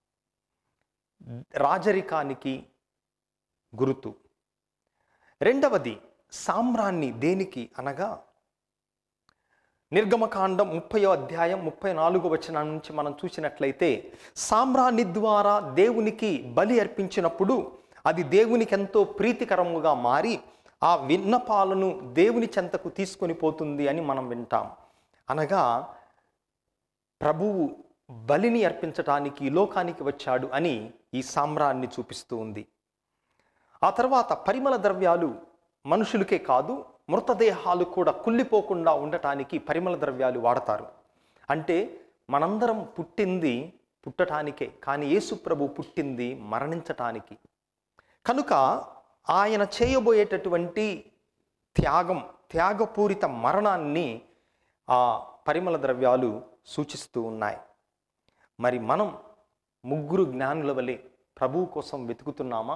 రాజరికానికి గురుతు రెండవది సామ్రాన్ని దేనికి అనగా నిర్గమకాండం ముప్పయో అధ్యాయం ముప్పై నాలుగో వచనం నుంచి మనం చూసినట్లయితే సామ్రాన్ని ద్వారా దేవునికి బలి అర్పించినప్పుడు అది దేవునికి ఎంతో ప్రీతికరముగా మారి ఆ విన్నపాలను దేవుని చెంతకు తీసుకొని పోతుంది అని మనం వింటాం అనగా ప్రభువు బలిని అర్పించటానికి ఈ లోకానికి వచ్చాడు అని ఈ సామ్రాన్ని చూపిస్తూ ఉంది ఆ తర్వాత పరిమళ ద్రవ్యాలు మనుషులకే కాదు మృతదేహాలు కూడా కుళ్ళిపోకుండా ఉండటానికి పరిమళ ద్రవ్యాలు వాడతారు అంటే మనందరం పుట్టింది పుట్టటానికే కానీ యేసు ప్రభు పుట్టింది మరణించటానికి కనుక ఆయన చేయబోయేటటువంటి త్యాగం త్యాగపూరిత మరణాన్ని ఆ పరిమళ ద్రవ్యాలు సూచిస్తూ ఉన్నాయి మరి మనం ముగ్గురు జ్ఞానుల వలె ప్రభువు కోసం వెతుకుతున్నామా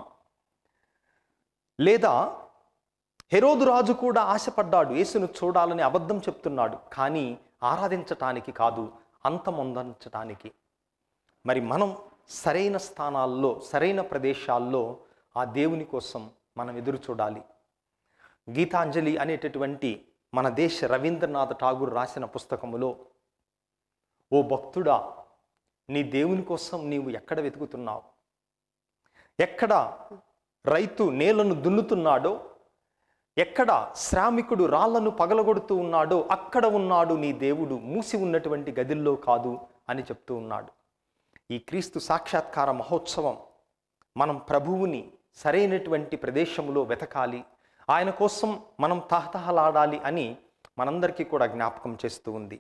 లేదా హెరోదు రాజు కూడా ఆశపడ్డాడు యేసును చూడాలని అబద్ధం చెప్తున్నాడు కానీ ఆరాధించటానికి కాదు అంతమొందించటానికి మరి మనం సరైన స్థానాల్లో సరైన ప్రదేశాల్లో ఆ దేవుని కోసం మనం ఎదురు చూడాలి గీతాంజలి అనేటటువంటి మన దేశ రవీంద్రనాథ్ ఠాగూర్ రాసిన పుస్తకములో ఓ భక్తుడా నీ దేవుని కోసం నీవు ఎక్కడ వెతుకుతున్నావు ఎక్కడ రైతు నేలను దున్నుతున్నాడో ఎక్కడ శ్రామికుడు రాళ్లను పగలగొడుతూ ఉన్నాడో అక్కడ ఉన్నాడు నీ దేవుడు మూసి ఉన్నటువంటి గదిల్లో కాదు అని చెప్తూ ఉన్నాడు ఈ క్రీస్తు సాక్షాత్కార మహోత్సవం మనం ప్రభువుని సరైనటువంటి ప్రదేశంలో వెతకాలి ఆయన కోసం మనం తహతహలాడాలి అని మనందరికీ కూడా జ్ఞాపకం చేస్తూ ఉంది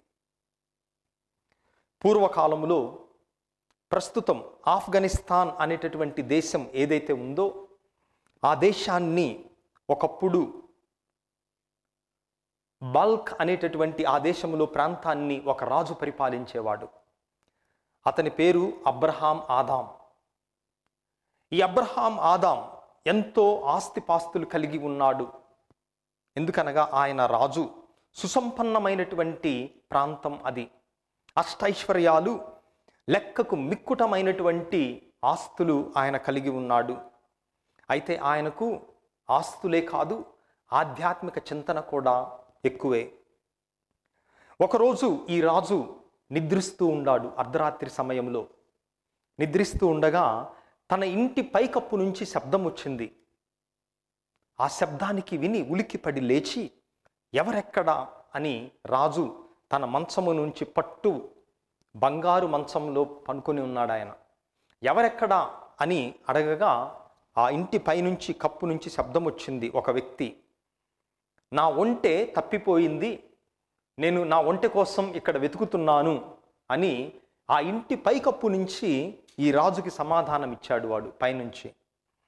పూర్వకాలంలో ప్రస్తుతం ఆఫ్ఘనిస్తాన్ అనేటటువంటి దేశం ఏదైతే ఉందో ఆ దేశాన్ని ఒకప్పుడు బల్క్ అనేటటువంటి ఆ దేశంలో ప్రాంతాన్ని ఒక రాజు పరిపాలించేవాడు అతని పేరు అబ్రహాం ఆదాం ఈ అబ్రహాం ఆదాం ఎంతో ఆస్తిపాస్తులు కలిగి ఉన్నాడు ఎందుకనగా ఆయన రాజు సుసంపన్నమైనటువంటి ప్రాంతం అది అష్టైశ్వర్యాలు లెక్కకు మిక్కుటమైనటువంటి ఆస్తులు ఆయన కలిగి ఉన్నాడు అయితే ఆయనకు ఆస్తులే కాదు ఆధ్యాత్మిక చింతన కూడా ఎక్కువే ఒకరోజు ఈ రాజు నిద్రిస్తూ ఉన్నాడు అర్ధరాత్రి సమయంలో నిద్రిస్తూ ఉండగా తన ఇంటి పైకప్పు నుంచి శబ్దం వచ్చింది ఆ శబ్దానికి విని ఉలిక్కిపడి లేచి ఎవరెక్కడా అని రాజు తన మంచము నుంచి పట్టు బంగారు మంచంలో పనుకొని ఉన్నాడు ఆయన ఎవరెక్కడా అని అడగగా ఆ ఇంటి పైనుంచి కప్పు నుంచి శబ్దం వచ్చింది ఒక వ్యక్తి నా ఒంటె తప్పిపోయింది నేను నా ఒంటె కోసం ఇక్కడ వెతుకుతున్నాను అని ఆ ఇంటి పైకప్పు నుంచి ఈ రాజుకి సమాధానం ఇచ్చాడు వాడు పైనుంచి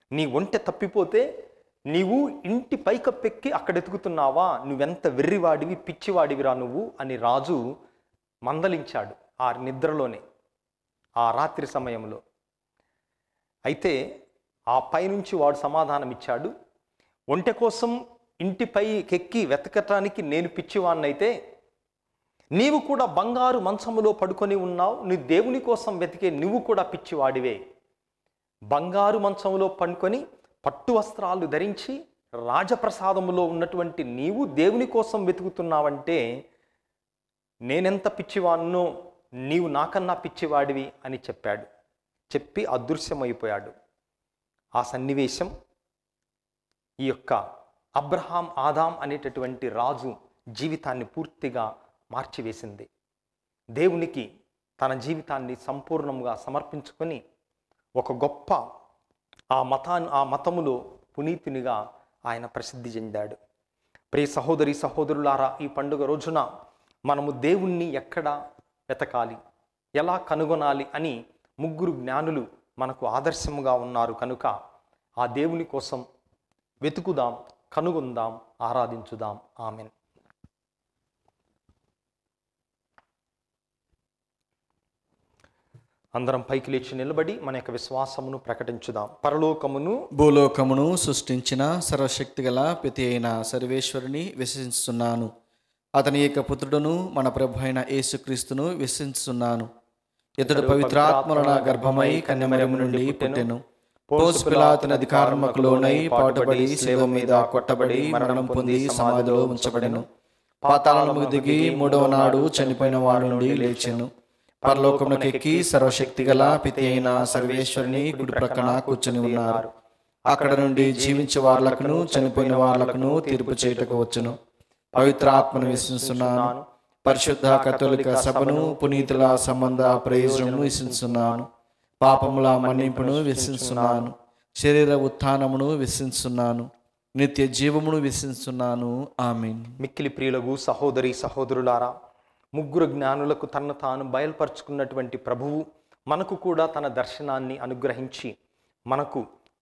నీ ఒంటె తప్పిపోతే నీవు ఇంటి పైకప్పెక్కి అక్కడ ఎతుకుతున్నావా నువ్వెంత వెర్రివాడివి పిచ్చివాడివిరా నువ్వు అని రాజు మందలించాడు ఆ నిద్రలోనే ఆ రాత్రి సమయంలో అయితే ఆ పైనుంచి వాడు సమాధానం ఇచ్చాడు ఒంటె కోసం ఇంటిపై ఎక్కి వెతకటానికి నేను పిచ్చివాన్నైతే నీవు కూడా బంగారు మంచములో పడుకొని ఉన్నావు నీ దేవుని కోసం వెతికే నువ్వు కూడా పిచ్చివాడివే బంగారు మంచంలో పండుకొని పట్టు వస్త్రాలు ధరించి రాజప్రసాదములో ఉన్నటువంటి నీవు దేవుని కోసం వెతుకుతున్నావంటే నేనెంత పిచ్చివాన్నో నీవు నాకన్నా పిచ్చివాడివి అని చెప్పాడు చెప్పి అదృశ్యమైపోయాడు ఆ సన్నివేశం ఈ యొక్క అబ్రహాం ఆదాం అనేటటువంటి రాజు జీవితాన్ని పూర్తిగా మార్చివేసింది దేవునికి తన జీవితాన్ని సంపూర్ణంగా సమర్పించుకొని ఒక గొప్ప ఆ మతాన్ని ఆ మతములో పునీతునిగా ఆయన ప్రసిద్ధి చెందాడు ప్రియ సహోదరి సహోదరులారా ఈ పండుగ రోజున మనము దేవుణ్ణి ఎక్కడ వెతకాలి ఎలా కనుగొనాలి అని ముగ్గురు జ్ఞానులు మనకు ఆదర్శముగా ఉన్నారు కనుక ఆ దేవుని కోసం వెతుకుదాం కనుగొందాం ఆరాధించుదాం ఆమెన్ అందరం పైకి లేచి నిలబడి మన యొక్క విశ్వాసమును ప్రకటించుదాం పరలోకమును భూలోకమును సృష్టించిన సర్వశక్తిగల ప్రతి అయిన సర్వేశ్వరుని విశ్వసిస్తున్నాను అతని యొక్క పుత్రుడును మన ప్రభు అయిన యేసుక్రీస్తును విశ్వసిస్తున్నాను ఇతడు పవిత్రాత్మల గర్భమై కన్యమరము నుండి పుట్టెను పోసు పిలాతుని అధికారములకు లోనై పాటుబడి శిలువ మీద కొట్టబడి మరణం పొంది సమాధిలో ఉంచబడెను పాతాళముకు దిగి మూడవ నాడు చనిపోయిన వాడి నుండి లేచెను పరలోకమునకు ఎక్కి సర్వశక్తి గల పితి అయిన సర్వేశ్వరుని కుడి ప్రక్కన కూర్చుని ఉన్నారు అక్కడ నుండి జీవించే వార్లకును చనిపోయిన వార్లకును తీర్పు చేయుటకు వచ్చును పవిత్ర ఆత్మను విశ్వసిస్తున్నాను పరిశుద్ధ కథోలిక సభను పునీతుల సంబంధ ప్రయోజనమును విశ్వసిస్తున్నాను పాపముల మన్నింపును విశ్వసిస్తున్నాను శరీర ఉత్థానమును విశ్వసిస్తున్నాను నిత్య జీవమును విశ్వసిస్తున్నాను ఆమెన్ మిక్కిలి ప్రియులకు సహోదరి సహోదరులారా ముగ్గురు జ్ఞానులకు తన్ను తాను బయలుపరుచుకున్నటువంటి ప్రభువు మనకు కూడా తన దర్శనాన్ని అనుగ్రహించి మనకు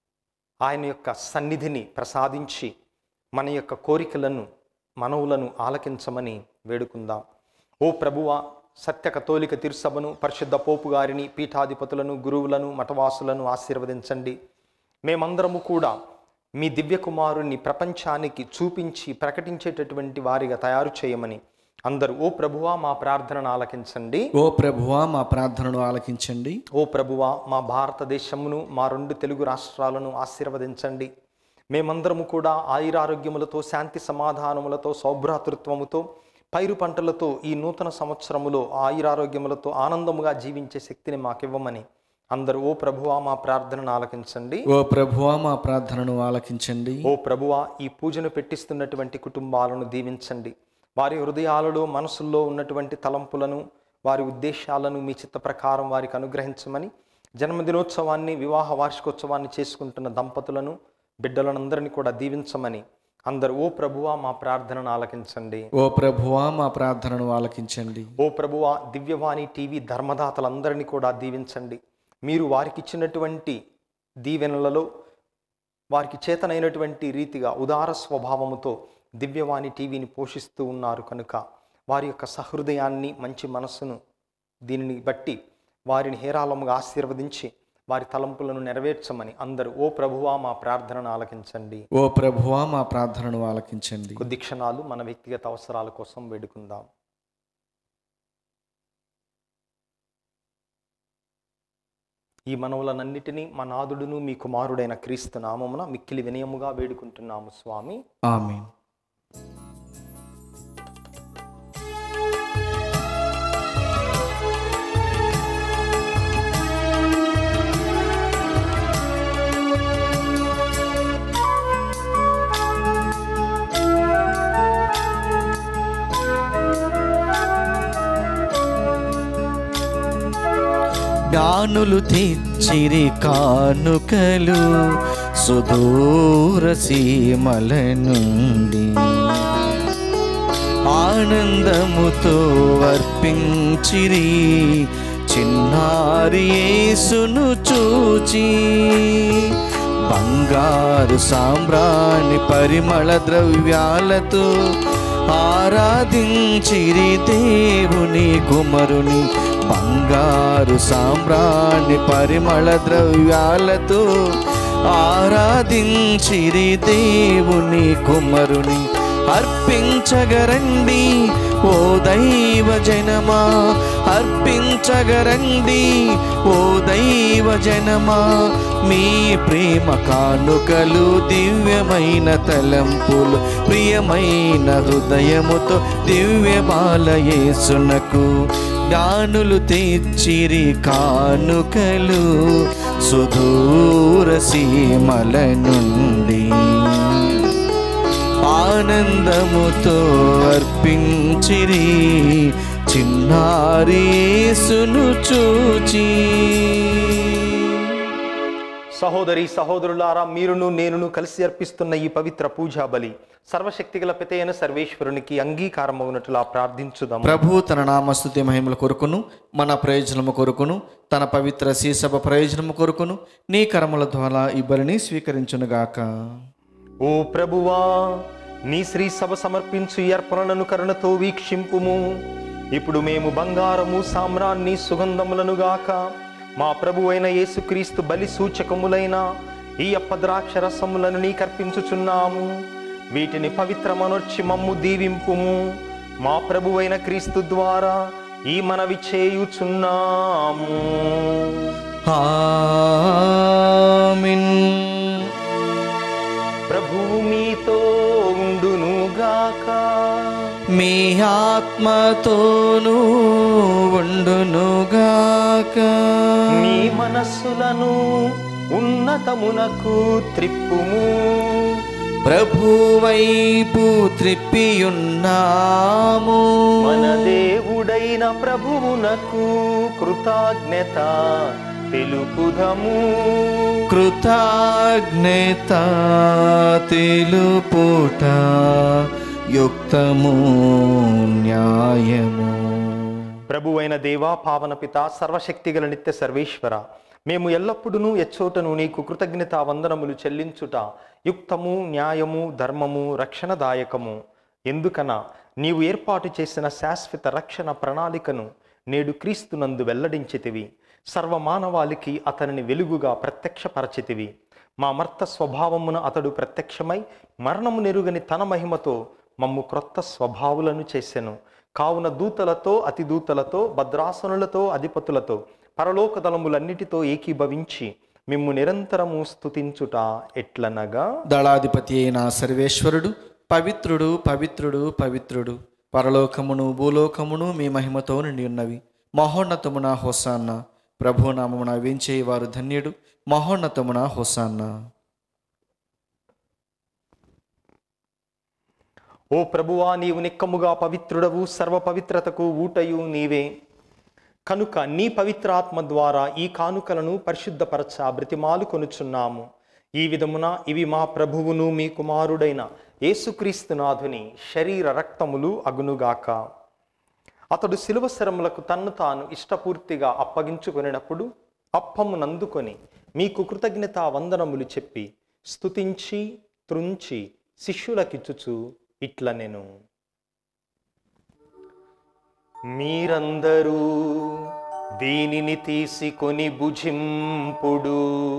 ఆయన యొక్క సన్నిధిని ప్రసాదించి మన యొక్క కోరికలను మనవులను ఆలకించమని వేడుకుందాం ఓ ప్రభువా సత్య కథోలిక తిరుసభను పరిశుద్ధ పోపు గారిని పీఠాధిపతులను గురువులను మఠవాసులను ఆశీర్వదించండి మేమందరము కూడా మీ దివ్య కుమారుణ్ణి ప్రపంచానికి చూపించి ప్రకటించేటటువంటి వారిగా తయారు చేయమని అందరూ ఓ ప్రభువా మా ప్రార్థనను ఆలకించండి ఓ ప్రభువా మా ప్రార్థనను ఆలకించండి ఓ ప్రభువా మా భారతదేశమును మా రెండు తెలుగు రాష్ట్రాలను ఆశీర్వదించండి మేమందరము కూడా ఆయురారోగ్యములతో శాంతి సమాధానములతో సౌభ్రాతృత్వముతో పైరు పంటలతో ఈ నూతన సంవత్సరములో ఆయురారోగ్యములతో ఆనందముగా జీవించే శక్తిని మాకివ్వమని అందరూ ఓ ప్రభువా మా ప్రార్థనను ఆలకించండి ఓ ప్రభువా మా ప్రార్థనను ఆలకించండి ఓ ప్రభువా ఈ పూజను పెట్టిస్తున్నటువంటి కుటుంబాలను దీవించండి వారి హృదయాలలో మనసుల్లో ఉన్నటువంటి తలంపులను వారి ఉద్దేశాలను మీ చిత్త ప్రకారం వారికి అనుగ్రహించమని జన్మదినోత్సవాన్ని వివాహ వార్షికోత్సవాన్ని చేసుకుంటున్న దంపతులను బిడ్డలనందరినీ కూడా దీవించమని అందరూ ఓ ప్రభువా మా ప్రార్థనను ఆలకించండి ఓ ప్రభువా మా ప్రార్థనను ఆలకించండి ఓ ప్రభువా దివ్యవాణి టీవీ ధర్మదాతలందరినీ కూడా దీవించండి మీరు వారికి ఇచ్చినటువంటి దీవెనలలో వారికి చేతనైనటువంటి రీతిగా ఉదార స్వభావముతో దివ్యవాణి టీవీని పోషిస్తూ ఉన్నారు కనుక వారి యొక్క సహృదయాన్ని మంచి మనస్సును దీనిని బట్టి వారిని హేరాళముగా ఆశీర్వదించి వారి తలంపులను నెరవేర్చమని అందరూ ఓ ప్రభువా మా ప్రార్థనను ఆలకించండి ఓ ప్రభువా మా ప్రార్థనను ఆలకించండి కొద్ది క్షణాలు మన వ్యక్తిగత అవసరాల కోసం వేడుకుందాం ఈ మనవులనన్నిటినీ మా నాదుడును మీ కుమారుడైన క్రీస్తు నామమున మిక్కిలి వినయముగా వేడుకుంటున్నాము స్వామి ఆమెన్ జ్ఞానులు తెచ్చిరి కానుకలు సుదూర సీమల నుండి ఆనందముతో వర్పించిరి చిన్నారి యేసును చూచి బంగారు సాంబ్రాణి పరిమళ ద్రవ్యాలతో ఆరాధించిరి దేవుని కుమరుని బంగారు సాంబ్రాణి పరిమళ ద్రవ్యాలతో ఆరాధించిరి దేవుని కుమరుని అర్పించగరండి ఓ దైవ జనమా అర్పించగరండి ఓ దైవ జనమా మీ ప్రేమ కానుకలు దివ్యమైన తలంపులు ప్రియమైన హృదయముతో దివ్య బాలయేసునకు జ్ఞానులు తెచ్చిరి కానుకలు సుదూర సీమల నుండి ఆనందముతో అర్పించిరి చిన్నారీసును చూచి సహోదరి సహోదరులారా మీరును నేనును కలిసి అర్పిస్తున్న ఈ పవిత్ర పూజా బలి సర్వశక్తిగల పితైన సర్వేశ్వరునికి అంగీకారమవునట్లా ప్రార్థించుదాం ప్రభు తన నామస్తుతి మహిమల కొరకును మన ప్రయోజనము కొరకును తన పవిత్ర శీసభ ప్రయోజనము కొరకును నీ కర్మల ద్వారా ఈ బలిని స్వీకరించునుగాక ఓ ప్రభువా నీ శ్రీ సభ సమర్పించు ఈ అర్పణలను కరుణతో వీక్షింపుము ఇప్పుడు మేము బంగారము సామ్రాన్ని సుగంధములను గాక మా ప్రభు అయిన యేసుక్రీస్తు బలి సూచకములైన ఈ అప్పద్రాక్ష రసములను నీకర్పించుచున్నాము వీటిని పవిత్రమనొచ్చి మమ్ము దీవింపుము మా ప్రభు అయిన క్రీస్తు ద్వారా ఈ మనవి చేయుచున్నాము ఆమిన్ ప్రభువు మీతో ఉండునుగాక మీ ఆత్మతోనూ ఉండునుగాక మీ మనస్సులను ఉన్నతమునకు త్రిప్పుము ప్రభువైపు త్రిప్పియున్నాము మన దేవుడైన ప్రభువునకు కృతజ్ఞత తెలుపుదము కృతజ్ఞత తెలుపుట యుక్తము న్యాయము ప్రభువైన దేవా పావన పిత సర్వశక్తిగల నిత్య సర్వేశ్వర మేము ఎల్లప్పుడూ ఎచ్చోటను నీకు కృతజ్ఞత వందనములు చెల్లించుట యుక్తము న్యాయము ధర్మము రక్షణదాయకము ఎందుకన నీవు ఏర్పాటు చేసిన శాశ్వత రక్షణ ప్రణాళికను నేడు క్రీస్తునందు వెల్లడించితివి సర్వమానవాళికి అతనిని వెలుగుగా ప్రత్యక్షపరచితివి మా మర్త స్వభావమున అతడు ప్రత్యక్షమై మరణము నెరుగని తన మహిమతో మమ్ము క్రొత్త స్వభావులను చేసెను కావున దూతలతో అతి దూతలతో భద్రాసనులతో అధిపతులతో పరలోక దళములన్నిటితో ఏకీభవించి మిమ్ము నిరంతరము స్తుతించుట ఎట్లనగా దళాధిపతి అయిన సర్వేశ్వరుడు పవిత్రుడు పవిత్రుడు పవిత్రుడు పరలోకమును భూలోకమును మీ మహిమతో నిండి ఉన్నవి మహోన్నతమున హోసాన్న ప్రభునామమున వేంచేవారు ధన్యుడు మహోన్నతమున హోసాన్న ఓ ప్రభువా నీవు నిక్కముగా పవిత్రుడవు సర్వ పవిత్రతకు ఊటయు నీవే కనుక నీ పవిత్రాత్మ ద్వారా ఈ కానుకలను పరిశుద్ధపరచ బ్రతిమాలు కొనుచున్నాము ఈ విధమున ఇవి మా ప్రభువును మీ కుమారుడైన యేసుక్రీస్తునాథుని శరీర రక్తములు అగునుగాక అతడు శిలువ శరములకు తన్ను తాను ఇష్టపూర్తిగా అప్పగించుకొనినప్పుడు అప్పమునందుకొని మీకు కృతజ్ఞత వందనములు చెప్పి స్తుతించి త్రుంచి శిష్యులకిచ్చుచు ఇట్ల నేను మీరందరూ దీనిని తీసుకొని భుజింపుడు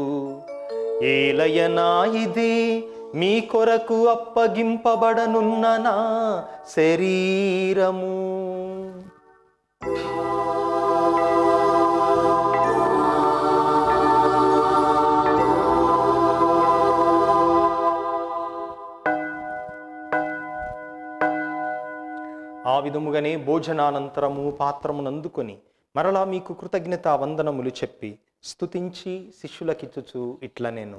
ఏలయనా ఇది మీ కొరకు అప్పగింపబడనున్న నా శరీరము ఆ విధముగానే భోజనానంతరము పాత్రమునందుకొని మరలా మీకు కృతజ్ఞత వందనములు చెప్పి స్తుతించి శిష్యులకిచ్చుచు ఇట్ల నేను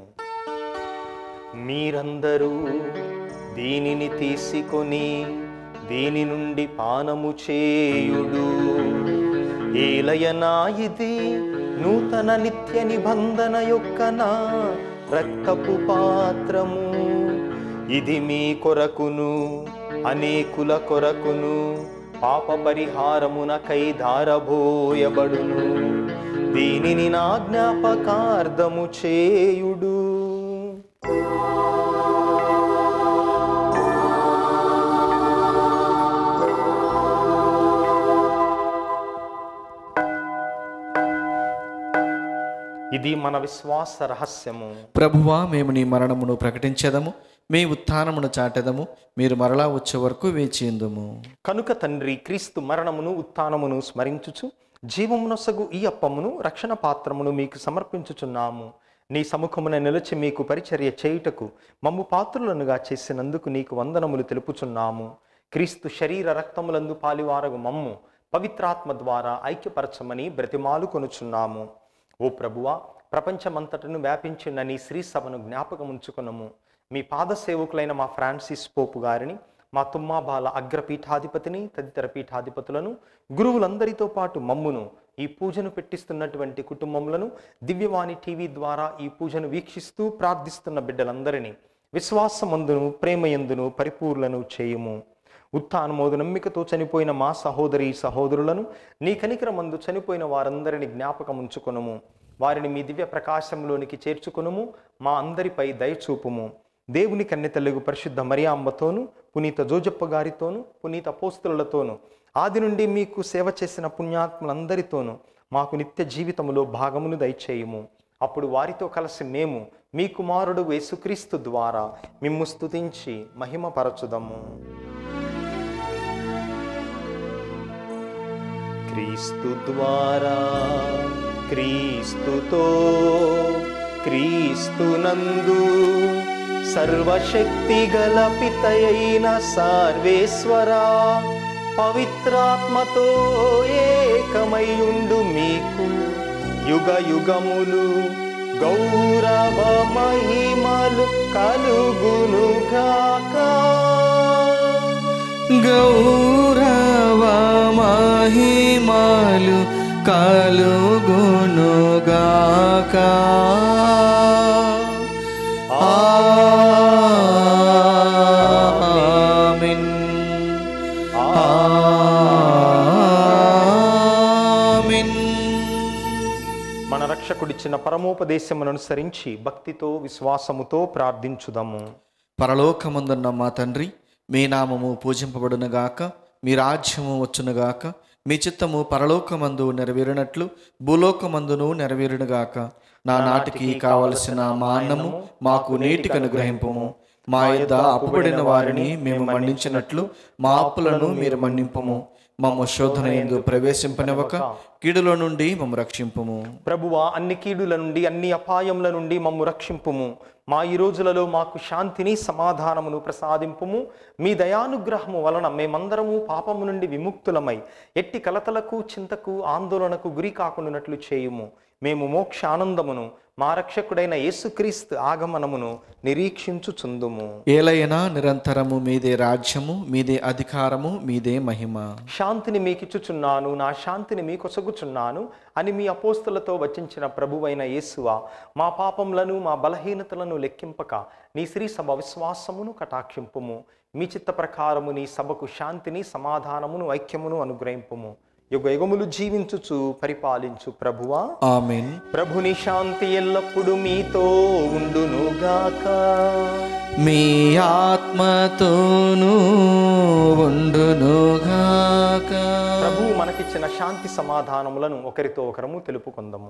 మీరందరూ దీనిని తీసుకొని దీని నుండి పానము చేయుడు ఏలయనా ఇది నూతన నిత్య నిబంధన యొక్క నా రక్తపు పాత్రము ఇది మీ కొరకును అనేకుల కొరకును పాప పరిహారమునకై ధారబోయబడును దీనిని నా జ్ఞాపకార్థము చేయుడు ఇది మన విశ్వాస రహస్యము ప్రభువా మేము నీ మరణమును ప్రకటించెదము మీ ఉత్థానమును చాటెదము మీరు మరలా వచ్చే వరకు వేచియందుము కనుక తండ్రి క్రీస్తు మరణమును ఉత్థానమును స్మరించుచు జీవమునొసగు ఈ అప్పమును రక్షణ పాత్రమును మీకు సమర్పించుచున్నాము నీ సముఖమున నిలిచి మీకు పరిచర్య చేయుటకు మమ్ము పాత్రులనుగా చేసినందుకు నీకు వందనములు తెలుపుచున్నాము క్రీస్తు శరీర రక్తములందు పాలివారగు మమ్ము పవిత్రాత్మ ద్వారా ఐక్యపరచమని బ్రతిమాలు కొనుచున్నాము ఓ ప్రభువా ప్రపంచమంతటను వ్యాపించిన నీ శ్రీ సభను జ్ఞాపకముంచుకునము మీ పాద సేవకులైన మా ఫ్రాన్సిస్ పోపు గారిని మా తుమ్మాబాల అగ్రపీఠాధిపతిని తదితర పీఠాధిపతులను గురువులందరితో పాటు మమ్మును ఈ పూజను పెట్టిస్తున్నటువంటి కుటుంబములను దివ్యవాణి టీవీ ద్వారా ఈ పూజను వీక్షిస్తూ ప్రార్థిస్తున్న బిడ్డలందరినీ విశ్వాసమందును ప్రేమయందును పరిపూర్లను చేయుము ఉత్థానమోదు నమ్మికతో చనిపోయిన మా సహోదరి సహోదరులను నీ కనికరమందు చనిపోయిన వారందరిని జ్ఞాపకం ఉంచుకొనుము వారిని మీ దివ్య ప్రకాశంలోనికి చేర్చుకొనుము మా అందరిపై దయచూపుము దేవుని కన్నెతల్లుగు పరిశుద్ధ మరియాంబతోను పునీత జోజప్ప గారితోను పునీత పోస్తులతోను ఆది నుండి మీకు సేవ చేసిన పుణ్యాత్ములందరితోనూ మాకు నిత్య జీవితములో భాగమును దయచేయుము అప్పుడు వారితో కలిసి మేము మీ కుమారుడు యేసుక్రీస్తు ద్వారా మిమ్ము స్తుతించి మహిమపరచుదము క్రీస్తు ద్వారా క్రీస్తుతో క్రీస్తునందు సర్వశక్తి గల పితయైన సార్వేశ్వరా పవిత్రాత్మతో ఏకమయుండు మీకు యుగ యుగములు గౌరవ మహిమలు కలుగునుగాక గౌరవ మహిమలు కలుగునుగాక ఆమేన్ ఆమేన్ మన రక్షకుడిచ్చిన పరమోపదేశమును అనుసరించి భక్తితో విశ్వాసముతో ప్రార్థించుదాము పరలోకమందున్న మా తండ్రి మీ నామము పూజింపబడునుగాక మీ రాజ్యము వచ్చునుగాక మీ చిత్తము పరలోకమందు నెరవేరినట్లు భూలోకమందును నెరవేరునుగాక నా నాటికి కావలసిన మా అన్నము మాకు నీటికి అనుగ్రహింపము మా యొద్ద అప్పుబడిన వారిని మేము మన్నించినట్లు మా అప్పులను మీరు మన్నింపము మమ్మ శోధన ఎందు ప్రవేశింపనివ్వక కీడులో నుండి మమ్మ రక్షింపము ప్రభువా అన్ని కీడుల నుండి అన్ని అపాయముల నుండి మమ్ము రక్షింపుము మా ఈ రోజులలో మాకు శాంతిని సమాధానమును ప్రసాదింపుము మీ దయానుగ్రహము వలన మేమందరము పాపము నుండి విముక్తులమై ఎట్టి కలతలకు చింతకు ఆందోళనకు గురి కాకుండానట్లు చేయుము మేము మోక్ష ఆనందమును మా రక్షకుడైన యేసుక్రీస్తు ఆగమనమును నిరీక్షించుచుందుము ఏలైనా నిరంతరము మీదే రాజ్యము మీదే అధికారము మీదే మహిమ శాంతిని మీకిచ్చుచున్నాను నా శాంతిని మీకొసగుచున్నాను అని మీ అపోస్తులతో వచించిన ప్రభువైన యేసువా మా పాపములను మా బలహీనతలను లెక్కింపక నీ శ్రీ సభ విశ్వాసమును కటాక్షింపుము మీ చిత్త ప్రకారము నీ సభకు శాంతిని సమాధానమును ఐక్యమును అనుగ్రహింపుము యుగ యుగములు జీవించుచు పరిపాలించు ప్రభువా ఆమెన్ ప్రభుని శాంతి ఎల్లప్పుడూ మీతో ఉండునుగాక మీ ఆత్మతోనూ ఉండునుగాక ప్రభువు మనకిచ్చిన శాంతి సమాధానములను ఒకరితో ఒకరము తెలుపుకుందాము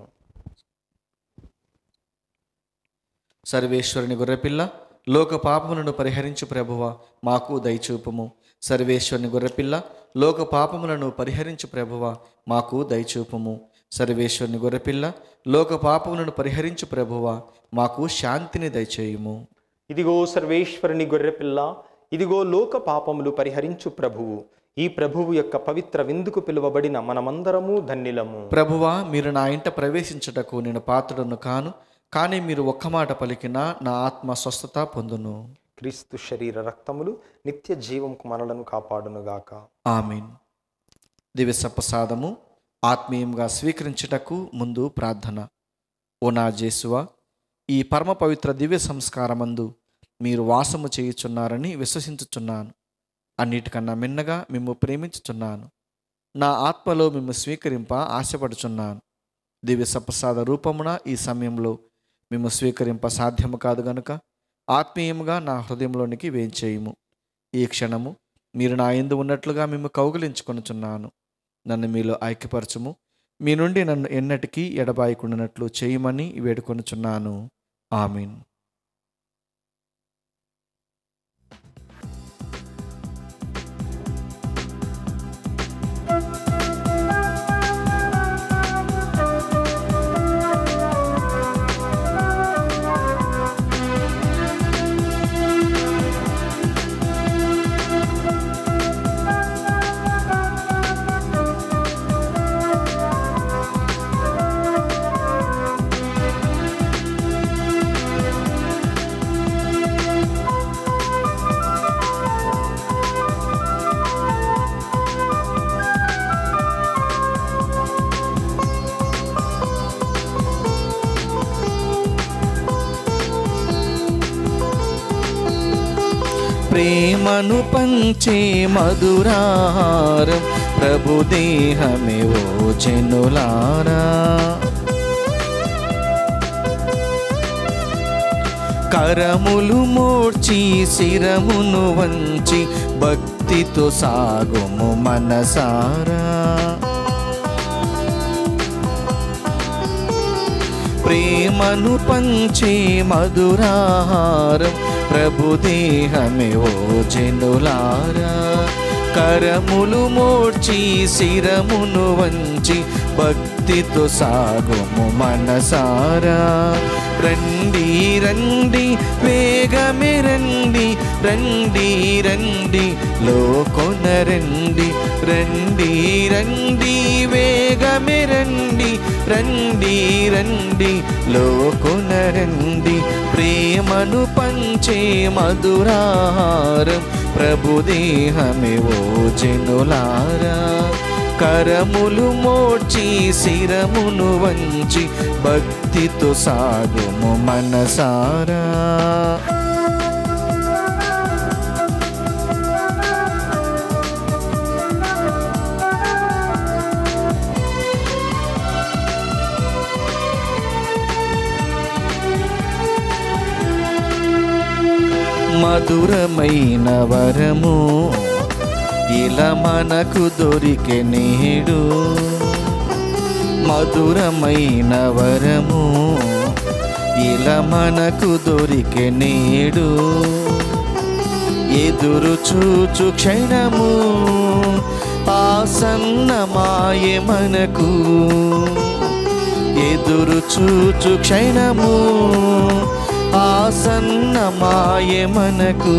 సర్వేశ్వరుని గొర్రెపిల్ల లోక పాపములను పరిహరించు ప్రభువ మాకు దయచూపుము సర్వేశ్వరుని గొర్రెపిల్ల లోక పాపములను పరిహరించు ప్రభువ మాకు దయచూపుము సర్వేశ్వరుని గొర్రెపిల్ల లోక పాపములను పరిహరించు ప్రభువ మాకు శాంతిని దయచేయుము ఇదిగో సర్వేశ్వరుని గొర్రెపిల్ల ఇదిగో లోక పాపములు పరిహరించు ప్రభువు ఈ ప్రభువు యొక్క పవిత్ర విందుకు పిలువబడిన మనమందరము ధన్యులము ప్రభువా మీరు నా ఇంట ప్రవేశించుటకు నేను పాత్రుడను కాను కానీ మీరు ఒక్క మాట పలికినా నా ఆత్మ స్వస్థత పొందును క్రీస్తు శరీర రక్తములు నిత్య జీవంకు మనలను కాపాడునుగాక ఆమీన్ దివ్య సప్రసాదము ఆత్మీయంగా స్వీకరించుటకు ముందు ప్రార్థన ఓ నా జేసువా ఈ పరమ పవిత్ర దివ్య సంస్కారమందు మీరు వాసము చేయుచున్నారని విశ్వసించుచున్నాను అన్నిటికన్నా మిన్నగా మిమ్ము ప్రేమించుచున్నాను నా ఆత్మలో మిమ్ము స్వీకరింప ఆశపడుచున్నాను దివ్య సప్రసాద రూపమున ఈ సమయంలో మిమ్ము స్వీకరింప సాధ్యము కాదు గనుక ఆత్మీయముగా నా హృదయంలోనికి వేంచేయుము ఈ క్షణము మీరు నా ఎందు ఉన్నట్లుగా మిమ్ము కౌగిలించుకొనుచున్నాను నన్ను మీలో ఐక్యపరచుము మీ నుండి నన్ను ఎన్నటికీ ఎడబాయకుండానట్లు చేయమని వేడుకొనుచున్నాను ఆమీన్ ప్రేమను పంచే మధురాహారం ప్రభు దేహమే ఓ జనులారా కరములు మోర్చి శిరమును వంచి భక్తితో సాగుము మనసారా ప్రేమను పంచే మధురాహారం ప్రభు దేహమే ఓ జనులారా కరములు మోర్చి శిరమును వంచి భక్తితో సాగుము మనసారా రండి రండి వేగమే రండి రండి రండి లోకొన రండి రండి రండి వేగమే రండి రండి రండి లోకొన రండి ప్రేమను పంచే మధురాహారం ప్రభుదేహమే ఓ జనులారా కరములు మోడ్చి శిరమును వంచి భక్తితో సాగుము మనసారా మధురమైన వరము ఇలా మనకు దొరికే నేడు మధురమైన వరము ఇలా మనకు దొరికే నేడు ఎదురు చూచు క్షణము ఆసన్నమాయే మనకు ఎదురు చూచు క్షణము ఆసన్నమాయే మనకు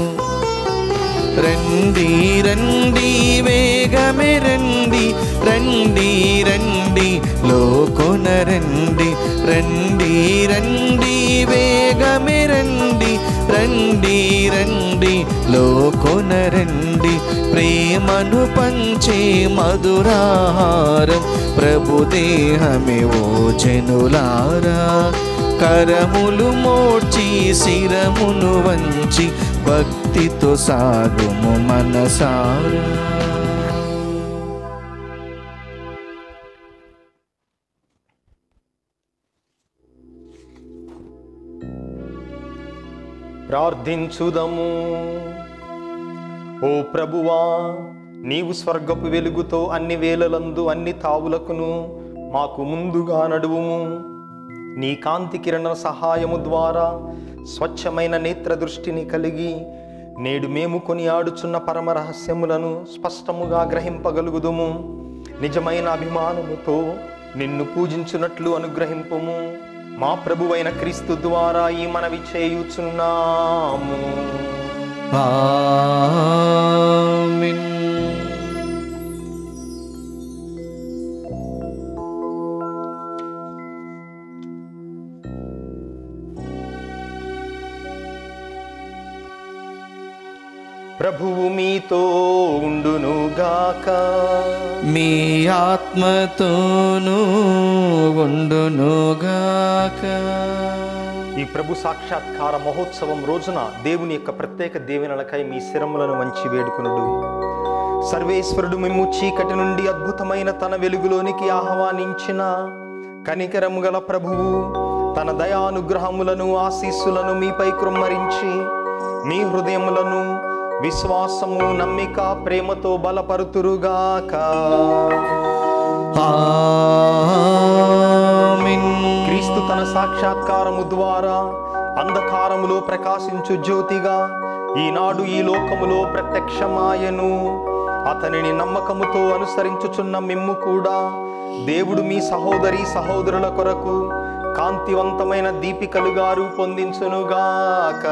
రండి రండి వేగమే రండి రండి రండి లోకొన రండి రండి రండి వేగమే రండి రండి రండి లోకొన రండి ప్రేమను పంచే మధురాహారం ప్రభుదేహమే ఓ జనులారా కరములు మోడ్చి శిరమును వంచి భక్తితో సాగుము మనసారా ప్రార్థించుదము ఓ ప్రభువా నీవు స్వర్గపు వెలుగుతో అన్ని వేలలందు అన్ని తావులకును మాకు ముందుగా నడువుము నీ కాంతి కిరణ సహాయము ద్వారా స్వచ్ఛమైన నేత్ర దృష్టిని కలిగి నేడు మేము కొని ఆడుచున్న పరమ రహస్యములను స్పష్టముగా గ్రహింపగలుగుదుము నిజమైన అభిమానముతో నిన్ను పూజించున్నట్లు అనుగ్రహింపుము మా ప్రభువైన క్రీస్తు ద్వారా ఈ మనవి చేయుచున్నాము ఆమేన్ ప్రభువు మీతో ఉండునుగాక మీ ఆత్మతోనూ ఉండునుగాక ఈ ప్రభు సాక్షాత్కార మహోత్సవం రోజున దేవుని యొక్క ప్రత్యేక దీవెనలకై మీ శిరములను వంచి వేడుకునుడు సర్వేశ్వరుడు మేము చీకటి నుండి అద్భుతమైన తన వెలుగులోనికి ఆహ్వానించిన కనికరము గల ప్రభువు తన దయానుగ్రహములను ఆశీస్సులను మీపై కృమ్మరించి మీ హృదయములను విశ్వాసము నమ్మిక ప్రేమతో బలపరుతురుగాక ఆమేన్ సాక్షాత్కారము ద్వారా అంధకారములో ప్రకాశించు జ్యోతిగా ఈనాడు ఈ లోకములో ప్రత్యక్షమాయను అతనిని నమ్మకముతో అనుసరించుచున్న మిమ్ము కూడా దేవుడు మీ సహోదరి సహోదరుల కొరకు కాంతివంతమైన దీపికలుగా రూపొందించునుగాక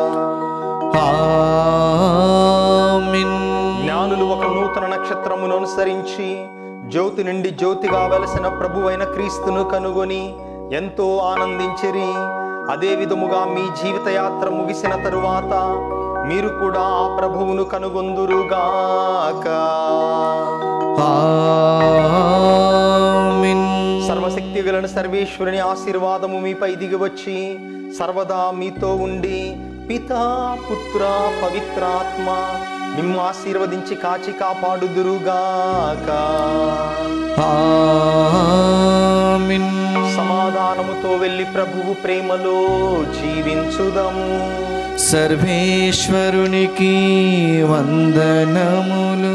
ఆమేన్ జ్ఞానులు ఒక నూతన నక్షత్రమును అనుసరించి జ్యోతి నుండి జ్యోతిగా వెలసిన ప్రభువైన క్రీస్తును కనుగొని ఎంతో ఆనందించిరి అదే విధముగా మీ జీవిత యాత్ర ముగిసిన తరువాత మీరు కూడా ఆ ప్రభువును కనుగొందురుగాక ఆమేన్ సర్వశక్తి గలన సర్వేశ్వరుని ఆశీర్వాదము మీపై దిగివచ్చి సర్వదా మీతో ఉండి పితా పుత్ర పవిత్రాత్మ మిమ్ము ఆశీర్వదించి కాచి కాపాడుదురుగాక ఆమేన్ సమాధానముతో వెళ్ళి ప్రభువు ప్రేమలో జీవించుదము సర్వేశ్వరునికి వందనములు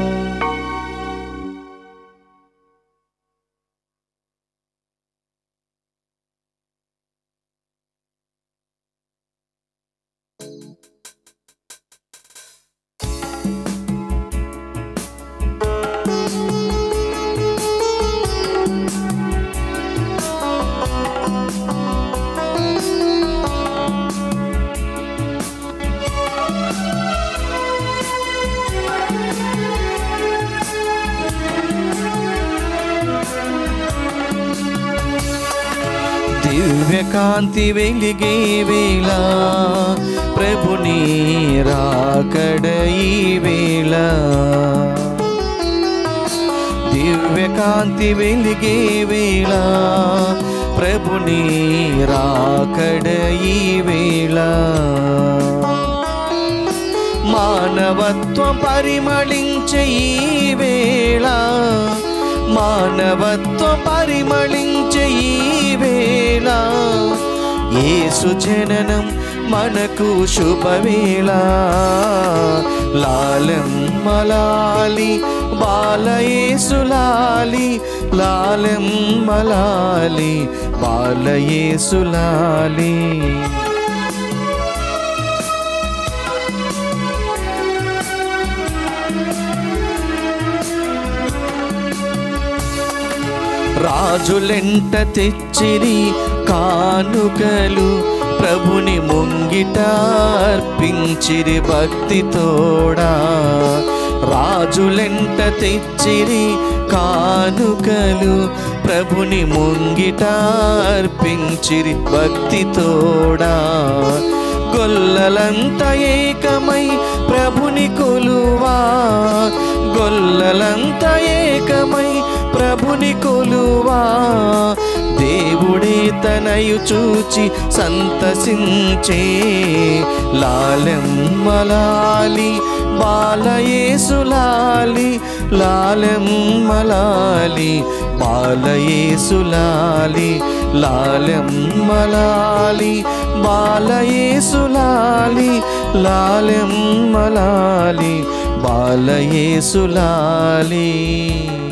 దివ్యకాంతి వెలిగే వేళ ప్రభుని రాకడ ఈ వేళ దివ్యకాంతి వెలిగే వేళ ప్రభుని రాకడ ఈ వేళ మానవత్వం పరిమళించే ఈ వేళ మానవత్వం పరిమళించే ఈ వేళ యేసు జననం మనకు శుభవేళ లాలం మలాలి బాలయేసులాలి లాలం మలాలి బాలయేసులాలి రాజులెంట తెచ్చిరి కానుకలు ప్రభుని ముంగిట అర్పించిరి భక్తితోడా రాజులెంట తెచ్చిరి కానుకలు ప్రభుని ముంగిట అర్పించిరి భక్తితోడా గొల్లలంత ఏకమై ప్రభుని కొలువా గొల్లలంత ఏకమై ప్రభుని కొలువా దేవుడే తనయు చూచి సంతసించే లాలెమ్మలాలి బాలయేసులాలి లాలెమ్మలాలి బాలయేసులాలి లాలెమ్మలాలి బాలయేసులాలి లాలెమ్మలాలి బాలయేసులాలి